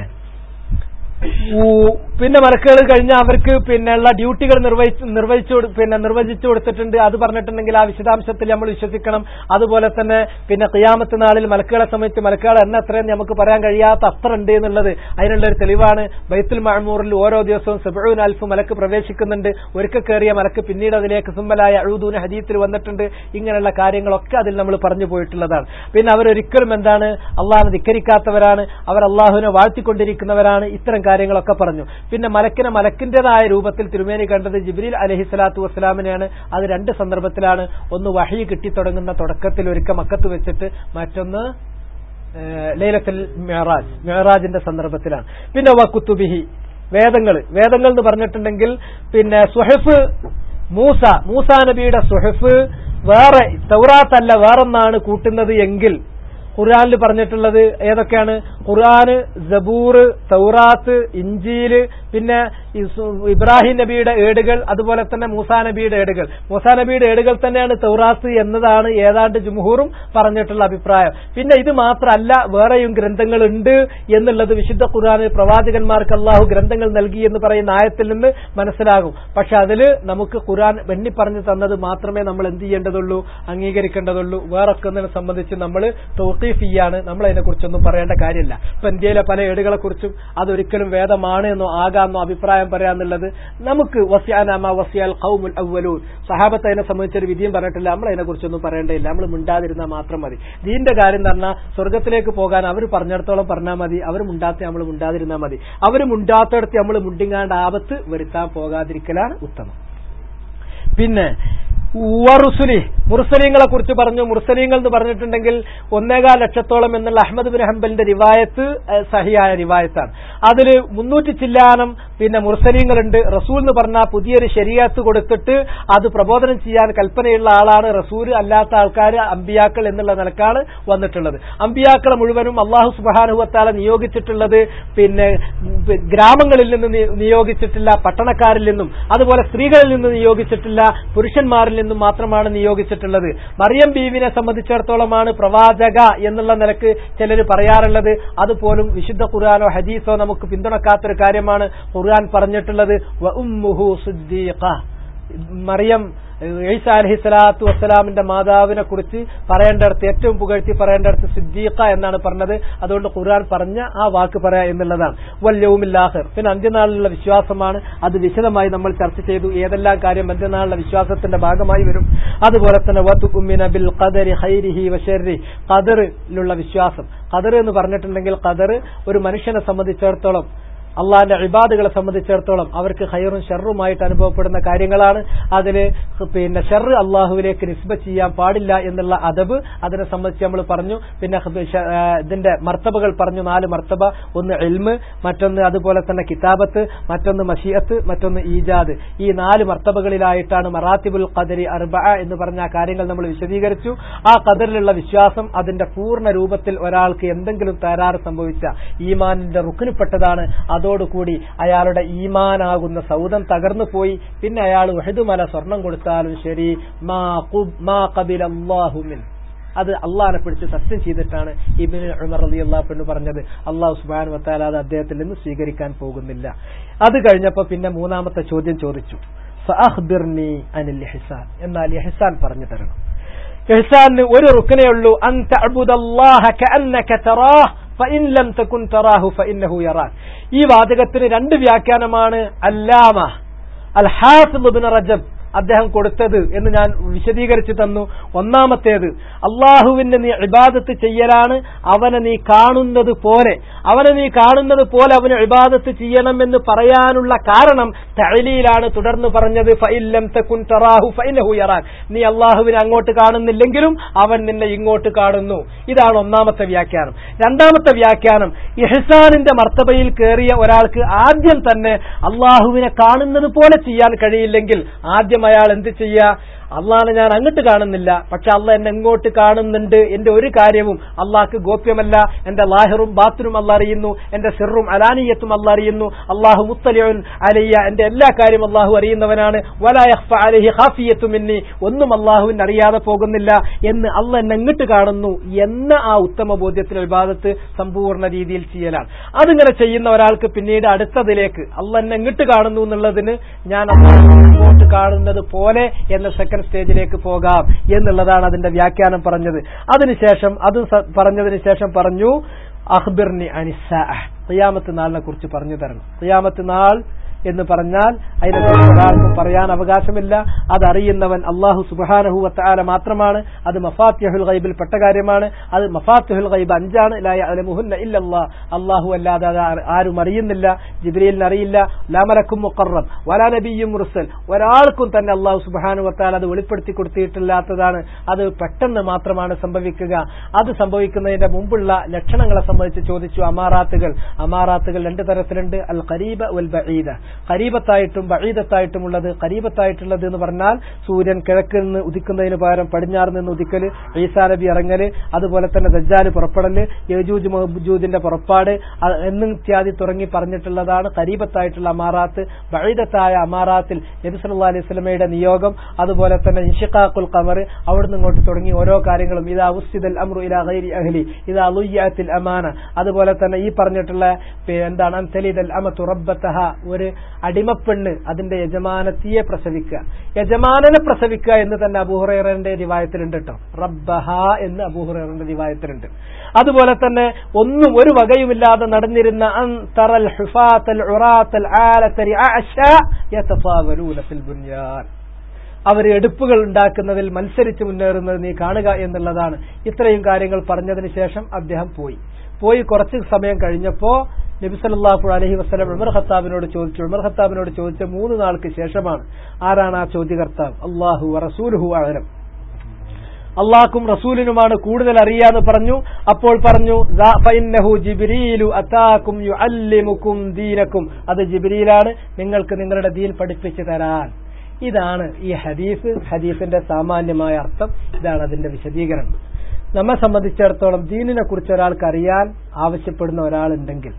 ഊ- പിന്നെ മലക്കുകൾ കഴിഞ്ഞ അവർക്ക് പിന്നെയുള്ള ഡ്യൂട്ടികൾ നിർവഹിച്ച് നിർവഹിച്ചു കൊടു- പിന്നെ നിർവചിച്ചു കൊടുത്തിട്ടുണ്ട് അത് പറഞ്ഞിട്ടുണ്ടെങ്കിൽ ആ വിശദാംശത്തിൽ നമ്മൾ വിശ്വസിക്കണം അതുപോലെ തന്നെ പിന്നെ ഖിയാമത്ത് നാളിൽ മലക്കുകളെ സംബന്ധിച്ച് മലക്കുകൾ എണ്ണ എത്രയെന്ന് നമുക്ക് പറയാൻ കഴിയാത്ത അത്ര ഉണ്ട് എന്നുള്ളത് അതിനുള്ള ഒരു തെളിവാണ് ബൈത്തുൽ മഴമൂറിൽ ഓരോ ദിവസവും സെബൂൻ അൽഫ് മലക്ക് പ്രവേശിക്കുന്നുണ്ട് ഒരിക്കൽ കയറിയ മലക്ക് പിന്നീട് അതിലേക്ക് സുമ്പലായ അഴുദൂന് ഹദീത്തിൽ വന്നിട്ടുണ്ട് ഇങ്ങനെയുള്ള കാര്യങ്ങളൊക്കെ അതിൽ നമ്മൾ പറഞ്ഞു പോയിട്ടുള്ളതാണ് പിന്നെ അവരൊരിക്കലും എന്താണ് അള്ളാഹിനെ ധിക്കരിക്കാത്തവരാണ് അവർ അള്ളാഹുവിനെ വാഴ്ത്തിക്കൊണ്ടിരിക്കുന്നവരാണ് ഇത്തരം കാര്യങ്ങളൊക്കെ പറഞ്ഞു പിന്നെ മലക്കിനെ മലക്കിന്റേതായ രൂപത്തിൽ തിരുമേനി കണ്ടത് ജിബ്രീൽ അലഹി സ്വലാത്തു വസ്സലാമിനെയാണ് അത് രണ്ട് സന്ദർഭത്തിലാണ് ഒന്ന് വഹി കിട്ടിത്തുടങ്ങുന്ന തുടക്കത്തിൽ ഒരുക്ക മക്കത്ത് വെച്ചിട്ട് മറ്റൊന്ന് ഏഹ്, ലൈലത്തുൽ മെഹറാജ് മെഹറാജിന്റെ സന്ദർഭത്തിലാണ് പിന്നെ വക്കുത്തുബിഹി വേദങ്ങൾ വേദങ്ങൾ എന്ന് പറഞ്ഞിട്ടുണ്ടെങ്കിൽ പിന്നെ സുഹഫ് മൂസ മൂസാ നബിയുടെ സുഹഫ് വേറെ തൗറാത്തല്ല വേറൊന്നാണ് കൂട്ടുന്നത് എങ്കിൽ ഖുർആനിൽ പറഞ്ഞിട്ടുള്ളത് ഏതൊക്കെയാണ് ഖുർആന് ജബൂർ തൗറാത്ത് ഇഞ്ചീല് പിന്നെ ഈ സു- ഇബ്രാഹിം നബിയുടെ ഏടുകൾ അതുപോലെ തന്നെ മൂസാ നബിയുടെ ഏടുകൾ മൂസാ നബിയുടെ ഏടുകൾ തന്നെയാണ് തൗറാത്ത് എന്നതാണ് ഏതാണ്ട് ജുംഹൂറും പറഞ്ഞിട്ടുള്ള അഭിപ്രായം പിന്നെ ഇത് മാത്രമല്ല വേറെയും ഗ്രന്ഥങ്ങളുണ്ട് എന്നുള്ളത് വിശുദ്ധ ഖുർആനിൽ പ്രവാചകന്മാർക്ക് അള്ളാഹു ഗ്രന്ഥങ്ങൾ നൽകി എന്ന് പറയുന്ന ആയത്തിൽ നിന്ന് മനസ്സിലാകും പക്ഷെ അതിൽ നമുക്ക് ഖുർആൻ വെണ്ണി പറഞ്ഞു തന്നത് മാത്രമേ നമ്മൾ എന്ത് ചെയ്യേണ്ടതുള്ളൂ അംഗീകരിക്കേണ്ടതുള്ളൂ വേറൊക്കെ ഒന്നിനെ സംബന്ധിച്ച് നമ്മൾ തൗക്കീഫിയാണ് നമ്മൾ അതിനെക്കുറിച്ചൊന്നും പറയേണ്ട കാര്യമില്ല ഇപ്പൊ ഇന്ത്യയിലെ പല ഏടുകളെ കുറിച്ചും അതൊരിക്കലും വേദമാണ് എന്നോ ആകാമെന്നോ അഭിപ്രായം പറയാന്നുള്ളത് നമുക്ക് വസ്യാനാമ വസ്യാൽ ഖൗമുൽ അവലൂൻ സഹാബത്ത് അതിനെ സംബന്ധിച്ചൊരു വിധിയും പറഞ്ഞിട്ടില്ല നമ്മൾ അതിനെക്കുറിച്ചൊന്നും പറയേണ്ടതില്ല നമ്മൾ മിണ്ടാതിരുന്നാൽ മാത്രം മതി ദീന്റെ കാര്യം പറഞ്ഞാൽ സ്വർഗത്തിലേക്ക് പോകാൻ അവർ പറഞ്ഞിടത്തോളം പറഞ്ഞാൽ മതി അവർ മുണ്ടാത്ത നമ്മൾ മുണ്ടാതിരുന്നാൽ മതി അവർ മുണ്ടാത്തടത്ത് നമ്മൾ മുണ്ടിങ്ങാണ്ട് ആപത്ത് വരുത്താൻ പോകാതിരിക്കലാണ് ഉത്തമം പിന്നെ വറുസുലി മുർസലീങ്ങളെ കുറിച്ച് പറഞ്ഞു മുർസലീങ്ങൾ എന്ന് പറഞ്ഞിട്ടുണ്ടെങ്കിൽ ഒന്നേകാൽ ലക്ഷത്തോളം എന്നുള്ള അഹമ്മദ് ബിൻ ഹംബലിന്റെ റിവായത്ത് ഏഹ്, സഹിയായ റിവായത്താണ് അതിൽ മുന്നൂറ്റി ചില്ലാനം പിന്നെ മുർസലീങ്ങളുണ്ട് റസൂൽ എന്ന് പറഞ്ഞാൽ പുതിയൊരു ശരീരത്ത് കൊടുത്തിട്ട് അത് പ്രബോധനം ചെയ്യാൻ കൽപ്പനയുള്ള ആളാണ് റസൂൽ അല്ലാത്ത ആൾക്കാർ അമ്പിയാക്കൾ എന്നുള്ള നിലക്കാണ് വന്നിട്ടുള്ളത് അമ്പിയാക്കളെ മുഴുവനും അള്ളാഹു സുബാനുവത്താല നിയോഗിച്ചിട്ടുള്ളത് പിന്നെ ഉം, ഗ്രാമങ്ങളിൽ നിന്ന് നി- നിയോഗിച്ചിട്ടില്ല പട്ടണക്കാരിൽ നിന്നും അതുപോലെ സ്ത്രീകളിൽ നിന്ന് നിയോഗിച്ചിട്ടില്ല പുരുഷന്മാരിൽ നിന്നും മാത്രമാണ് നിയോഗിച്ചിട്ടുള്ളത് മറിയം ബീവിനെ സംബന്ധിച്ചിടത്തോളമാണ് പ്രവാചക എന്നുള്ള നിലക്ക് ചിലർ പറയാറുള്ളത് അതുപോലും വിശുദ്ധ ഖുർആാനോ ഹദീസോ നമുക്ക് പിന്തുണക്കാത്തൊരു കാര്യമാണ് ഖുർആൻ പറഞ്ഞിട്ടുള്ളത് വ ഉമ്മുഹു സിദ്ദീഖ. മറിയം ഈസ അലഹി സ്വലാത്തു വസ്സലാമിന്റെ മാതാവിനെ കുറിച്ച് പറയേണ്ടടുത്ത് ഏറ്റവും പുകഴ്ത്തി പറയേണ്ടടുത്ത് സിദ്ദീഖ എന്നാണ് പറഞ്ഞത് അതുകൊണ്ട് ഖുർആൻ പറഞ്ഞ ആ വാക്ക് പറയാ എന്നുള്ളതാണ് വല്യവുമില്ലാഹർ പിന്നെ അന്ത്യനാളിലുള്ള വിശ്വാസമാണ് അത് വിശദമായി നമ്മൾ ചർച്ച ചെയ്തു ഏതെല്ലാം കാര്യം അന്ത്യനാളിലെ വിശ്വാസത്തിന്റെ ഭാഗമായി വരും അതുപോലെ തന്നെ വതുഉമ്മിന ബിൽ ഖദരി ഖൈരിഹി വശർരി ഖദറിലുള്ള വിശ്വാസം ഖദർ എന്ന് പറഞ്ഞിട്ടുണ്ടെങ്കിൽ ഖദർ ഒരു മനുഷ്യനെ സംബന്ധിച്ചിടത്തോളം അള്ളാഹിന്റെ ഇബാദുകളെ സംബന്ധിച്ചിടത്തോളം അവർക്ക് ഹൈറും ഷെറുമായിട്ട് അനുഭവപ്പെടുന്ന കാര്യങ്ങളാണ് അതില് പിന്നെ ഷെറ് അള്ളാഹുവിലേക്ക് നിസ്ബ ചെയ്യാൻ പാടില്ല എന്നുള്ള അദബ് അതിനെ സംബന്ധിച്ച് നമ്മൾ പറഞ്ഞു പിന്നെ ഹ് ഷ- ആ, ഇതിന്റെ മർത്തബകൾ പറഞ്ഞു നാല് മർത്തബ ഒന്ന് എൽമ് മറ്റൊന്ന് അതുപോലെ തന്നെ കിതാബത്ത് മറ്റൊന്ന് മഷീയത്ത് മറ്റൊന്ന് ഈജാദ് ഈ നാല് മർത്തബകളിലായിട്ടാണ് മറാത്തിബുൽ ഖദരി അർബ എന്ന് പറഞ്ഞ ആ കാര്യങ്ങൾ നമ്മൾ വിശദീകരിച്ചു ആ ഖദറിലുള്ള വിശ്വാസം അതിന്റെ പൂർണ്ണ രൂപത്തിൽ ഒരാൾക്ക് എന്തെങ്കിലും തകരാറ് സംഭവിച്ച ഈമാനിന്റെ റുക്കിനിപ്പെട്ടതാണ് അതോടുകൂടി അയാളുടെ ഈമാനാകുന്ന സൗദം തകർന്നു പോയി പിന്നെ അയാൾ വഹദുമല സ്വർണം കൊടുത്താലും ശരി മാ ഖുബ് മാ ഖബിലല്ലാഹു മിൻ അത് അള്ളാഹിനെ പിടിച്ച് സത്യം ചെയ്തിട്ടാണ് ഇബിന് ഉമർ അലി അള്ളാഹ് എന്ന് പറഞ്ഞത് അള്ളാഹു സുബാൻ വത്താല അത് അദ്ദേഹത്തിൽ നിന്ന് സ്വീകരിക്കാൻ പോകുന്നില്ല അത് കഴിഞ്ഞപ്പോ പിന്നെ മൂന്നാമത്തെ ചോദ്യം ചോദിച്ചു ഫഅഖ്ബിർനി അനിൽ ഇഹ്സാൻ എന്നാൽ ഇഹ്സാൻ പറഞ്ഞു തരണം ഇഹ്സാനിന് ഒരു റുക്കനേ ഉള്ളൂ അൻ തഅബുദല്ലാഹ കഅന്നക തറാഹ് ഫഇൻ ലം തകുൻ തറാഹു ഫഇന്നഹു യറാക് ഈ വാചകത്തിന് രണ്ട് വ്യാഖ്യാനമാണ് അല്ലാമ അൽ ഹാഫിദ് ഇബ്നു റജബ് അദ്ദേഹം കൊടുത്തത് എന്ന് ഞാൻ വിശദീകരിച്ചു തന്നു ഒന്നാമത്തേത് അള്ളാഹുവിന്റെ നീ ഇബാദത്ത് ചെയ്യലാണ് അവനെ നീ കാണുന്നത് പോലെ അവനെ നീ കാണുന്നത് പോലെ അവന് ഇബാദത്ത് ചെയ്യണമെന്ന് പറയാനുള്ള കാരണം തഴലിയിലാണ് തുടർന്ന് പറഞ്ഞത് ഫൈലം തക്കുൻ തറാഹു ഫൈനഹു യറാൻ നീ അള്ളാഹുവിനെ അങ്ങോട്ട് കാണുന്നില്ലെങ്കിലും അവൻ നിന്നെ ഇങ്ങോട്ട് കാണുന്നു ഇതാണ് ഒന്നാമത്തെ വ്യാഖ്യാനം രണ്ടാമത്തെ വ്യാഖ്യാനം ഇഹ്സാനിന്റെ മർത്തബയിൽ കയറിയ ഒരാൾക്ക് ആദ്യം തന്നെ അള്ളാഹുവിനെ കാണുന്നത് പോലെ ചെയ്യാൻ കഴിയില്ലെങ്കിൽ ആദ്യം അയാൾ എന്ത് ചെയ്യുക അള്ളാഹിനെ ഞാൻ അങ്ങോട്ട് കാണുന്നില്ല പക്ഷെ അള്ള എന്നെ എങ്ങോട്ട് കാണുന്നുണ്ട് എന്റെ ഒരു കാര്യവും അള്ളാഹ്ക്ക് ഗോപ്യമല്ല എന്റെ ലാഹിറും ബാത്തിനും അല്ല അറിയുന്നു എന്റെ സിറും അലാനിയത്തും അല്ല അറിയുന്നു അള്ളാഹു മുത്തലിയൻ അലയ്യ എന്റെ എല്ലാ കാര്യവും അള്ളാഹു അറിയുന്നവനാണ് വലായഹ്ഫ അലഹി ഹാഫിയത്തും എന്നി ഒന്നും അള്ളാഹുവിന് അറിയാതെ പോകുന്നില്ല എന്ന് അള്ള എന്നെ എങ്ങോട്ട് കാണുന്നു എന്ന ആ ഉത്തമ ബോധ്യത്തിൽ വിവാദത്ത് സമ്പൂർണ്ണ രീതിയിൽ ചെയ്യലാണ് അതിങ്ങനെ ചെയ്യുന്ന ഒരാൾക്ക് പിന്നീട് അടുത്തതിലേക്ക് അള്ള എന്നെ എങ്ങോട്ട് കാണുന്നു എന്നുള്ളതിന് ഞാൻ അള്ളാഹു ഇങ്ങോട്ട് കാണുന്നത് പോലെ എന്ന സെക്കൻഡ് സ്റ്റേജിലേക്ക് പോകാം എന്നുള്ളതാണ് അതിന്റെ വ്യാഖ്യാനം പറഞ്ഞത് അതിനുശേഷം അത് സ- പറഞ്ഞതിന് ശേഷം പറഞ്ഞു അഖ്ബിർനി അനിസാ ഖിയാമത്ത് നാളിനെ കുറിച്ച് പറഞ്ഞു തരണം ഖിയാമത്ത് നാൾ എന്ന് പറഞ്ഞാൽ അതിനെക്കുറിച്ച് ഒരാൾക്കും പറയാൻ അവകാശമില്ല അതറിയുന്നവൻ അള്ളാഹു സുബാനഹു വത്താല മാത്രമാണ് അത് മഫാത്യഹുൽ ഗൈബിൽ പെട്ട കാര്യമാണ് അത് മഫാത്യഹുൽ ഗൈബ് അഞ്ചാണ് ലായ അലമുഹുന്ന ഇല്ലല്ലാ അള്ളാഹു അല്ലാതെ അത് ആ- ആരും അറിയുന്നില്ല ജിബ്രീലിന് അറിയില്ല ലാമലക്കും മുക്കറം വലാ നബിയും മുർസൽ ഒരാൾക്കും തന്നെ അള്ളാഹു സുബാനു വത്താൽ അത് വെളിപ്പെടുത്തി കൊടുത്തിട്ടില്ലാത്തതാണ് അത് പെട്ടെന്ന് മാത്രമാണ് സംഭവിക്കുക അത് സംഭവിക്കുന്നതിന്റെ മുമ്പുള്ള ലക്ഷണങ്ങളെ സംബന്ധിച്ച് ചോദിച്ചു അമാറാത്തുകൾ അമാറാത്തുകൾ രണ്ട് തരത്തിലുണ്ട് അൽ ഖരീബ വൽ ബഈദ ഖരീബത്തായിട്ടും ബഈദത്തായിട്ടും ഉള്ളത് ഖരീബത്തായിട്ടുള്ളത് എന്ന് പറഞ്ഞാൽ സൂര്യൻ കിഴക്കിൽ നിന്ന് ഉദിക്കുന്നതിന് പകരം പടിഞ്ഞാറ് നിന്ന് ഉദിക്കല് ഈസാ നബി ഇറങ്ങല് അതുപോലെ തന്നെ ദജ്ജാല് പുറപ്പെടല് യജൂജ് മഹജൂജിന്റെ പുറപ്പാട് അ- എന്നും ഇത്യാദി തുടങ്ങി പറഞ്ഞിട്ടുള്ളതാണ് ഖരീബത്തായിട്ടുള്ള അമാറാത്ത് ബഈദത്തായ അമാറാത്തിൽ നബി സല്ലല്ലാഹു അലൈഹി വസല്ലമയുടെ നിയോഗം അതുപോലെ തന്നെ ഇൻഷിഖാഖുൽ ഖമർ അവിടുന്ന് ഇങ്ങോട്ട് തുടങ്ങി ഓരോ കാര്യങ്ങളും ഇതാ ഉസ്തിദൽ അംറു ഇലാ ഗൈരി അഹ്ലി ഇതാ ലുയ്യത്തിൽ അമാന അതുപോലെ തന്നെ ഈ പറഞ്ഞിട്ടുള്ള പേ- എന്താണ് അൻതലിദൽ അമതു റബ്ബത്തഹ ഒരു അടിമപ്പെണ്ണ് അതിന്റെ യജമാനത്തിയെ പ്രസവിക്കുക യജമാനനെ പ്രസവിക്കുക എന്ന് തന്നെ അബൂഹുറൈറന്റെ റിവായത്തിലുണ്ട് കേട്ടോ റബ്ബഹ എന്ന് അബൂഹുറൈറന്റെ റിവായത്തിലുണ്ട് അതുപോലെ തന്നെ ഒന്നും ഒരു വകയുമില്ലാതെ നടന്നിരുന്ന അൻ തറൽ ഹുഫാത്തൽ ഉറാത്തൽ ആലത്തരി അഅശാ യതഫാവലൂന ഫിൽ ബുൻയാൻ അവർ എടുപ്പുകൾ ഉണ്ടാക്കുന്നതിൽ മത്സരിച്ച് മുന്നേറുന്നത് നീ കാണുക എന്നുള്ളതാണ് ഇത്രയും കാര്യങ്ങൾ പറഞ്ഞതിന് ശേഷം അദ്ദേഹം പോയി പോയി കുറച്ച് സമയം കഴിഞ്ഞപ്പോ നബി സല്ലല്ലാഹു അലൈഹി വസല്ലം ഉമർ ഖത്താബിനോട് ചോദിച്ചു ഉമർ ഖത്താബിനോട് ചോദിച്ച മൂന്ന് നാൾക്ക് ശേഷമാണ് ആരാണ് ആ ചോദ്യകർത്താവ് അള്ളാഹു റസൂലുഹു അഴലം അള്ളാഹ്ക്കും റസൂലിനുമാണ് കൂടുതൽ അറിയാന്ന് പറഞ്ഞു അപ്പോൾ പറഞ്ഞു "ദാ ഫഇന്നഹു ജിബ്രീലു അതാക്കും യുഅല്ലിമുക്കും ദീനക്കും അത് ജിബ്രീലാണ് നിങ്ങൾക്ക് നിങ്ങളുടെ ദീൻ പഠിപ്പിച്ചു തരാൻ ഇതാണ് ഈ ഹദീസ് ഹദീസിന്റെ സാമാന്യമായ അർത്ഥം ഇതാണ് അതിന്റെ വിശദീകരണം നമ്മെ സംബന്ധിച്ചിടത്തോളം ദീനിനെ കുറിച്ച് ഒരാൾക്ക് അറിയാൻ ആവശ്യപ്പെടുന്ന ഒരാളുണ്ടെങ്കിൽ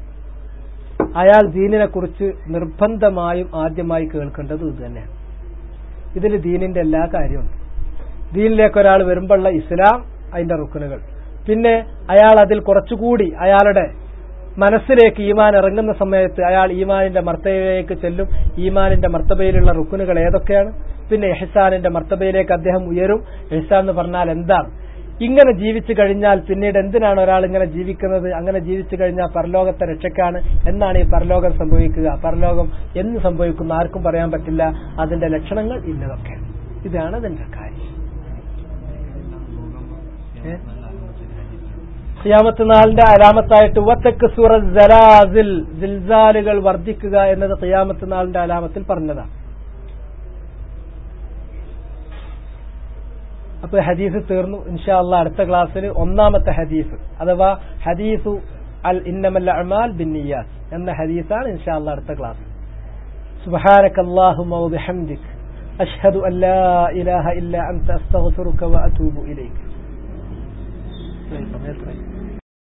അയാൾ ദീനിനെ കുറിച്ച് നിർബന്ധമായും ആദ്യമായി കേൾക്കേണ്ടത് ഇത് തന്നെയാണ് ഇതിൽ ദീനിന്റെ എല്ലാ കാര്യമുണ്ട് ദീനിലേക്ക് ഒരാൾ വരുമ്പോഴുള്ള ഇസ്ലാം അതിന്റെ റുക്കനുകൾ പിന്നെ അയാൾ അതിൽ കുറച്ചുകൂടി അയാളുടെ മനസ്സിലേക്ക് ഈമാൻ ഇറങ്ങുന്ന സമയത്ത് അയാൾ ഈമാനിന്റെ മർത്തബയിലേക്ക് ചെല്ലും ഈമാനിന്റെ മർത്തബയിലുള്ള റുക്കുനുകൾ ഏതൊക്കെയാണ് പിന്നെ എഹ്സാനിന്റെ മർത്തബയിലേക്ക് അദ്ദേഹം ഉയരും എഹ്സാൻ എന്ന് പറഞ്ഞാൽ എന്താണ് ഇങ്ങനെ ജീവിച്ചു കഴിഞ്ഞാൽ പിന്നീട് എന്തിനാണ് ഒരാൾ ഇങ്ങനെ ജീവിക്കുന്നത് അങ്ങനെ ജീവിച്ചു കഴിഞ്ഞാൽ പരലോകത്തെ രക്ഷക്കാണ് എന്നാണ് ഈ പരലോകം സംഭവിക്കുക പരലോകം എന്ന് സംഭവിക്കുന്ന ആർക്കും പറയാൻ പറ്റില്ല അതിന്റെ ലക്ഷണങ്ങൾ ഇന്നതൊക്കെ ഇതാണ് അതിന്റെ കാര്യം ഏ? ഖിയാമത്ത് നാളിന്റെ അലാമത്തായിട്ട് വത്തക്ക് സുറ ജലാസിൽ സിൽസാലുകൾ വർദ്ധിക്കുക എന്നത് ഖിയാമത്ത് നാളിന്റെ അലാമത്തിൽ പറഞ്ഞതാണ് അപ്പൊ ഹദീസ് തീർന്നു ഇൻഷാ അള്ളാ അടുത്ത ക്ലാസ്സിൽ ഒന്നാമത്തെ ഹദീസ് അഥവാ ഹദീസു അൽ ഇന്നമൽ അമാൽ ബിന്നിയാസ് എന്ന ഹദീസാണ് ഇൻഷാ അള്ളാ അടുത്ത ക്ലാസ് سبحانك اللهم وبحمدك أشهد أن لا إله إلا أنت أستغفرك وأتوب إليك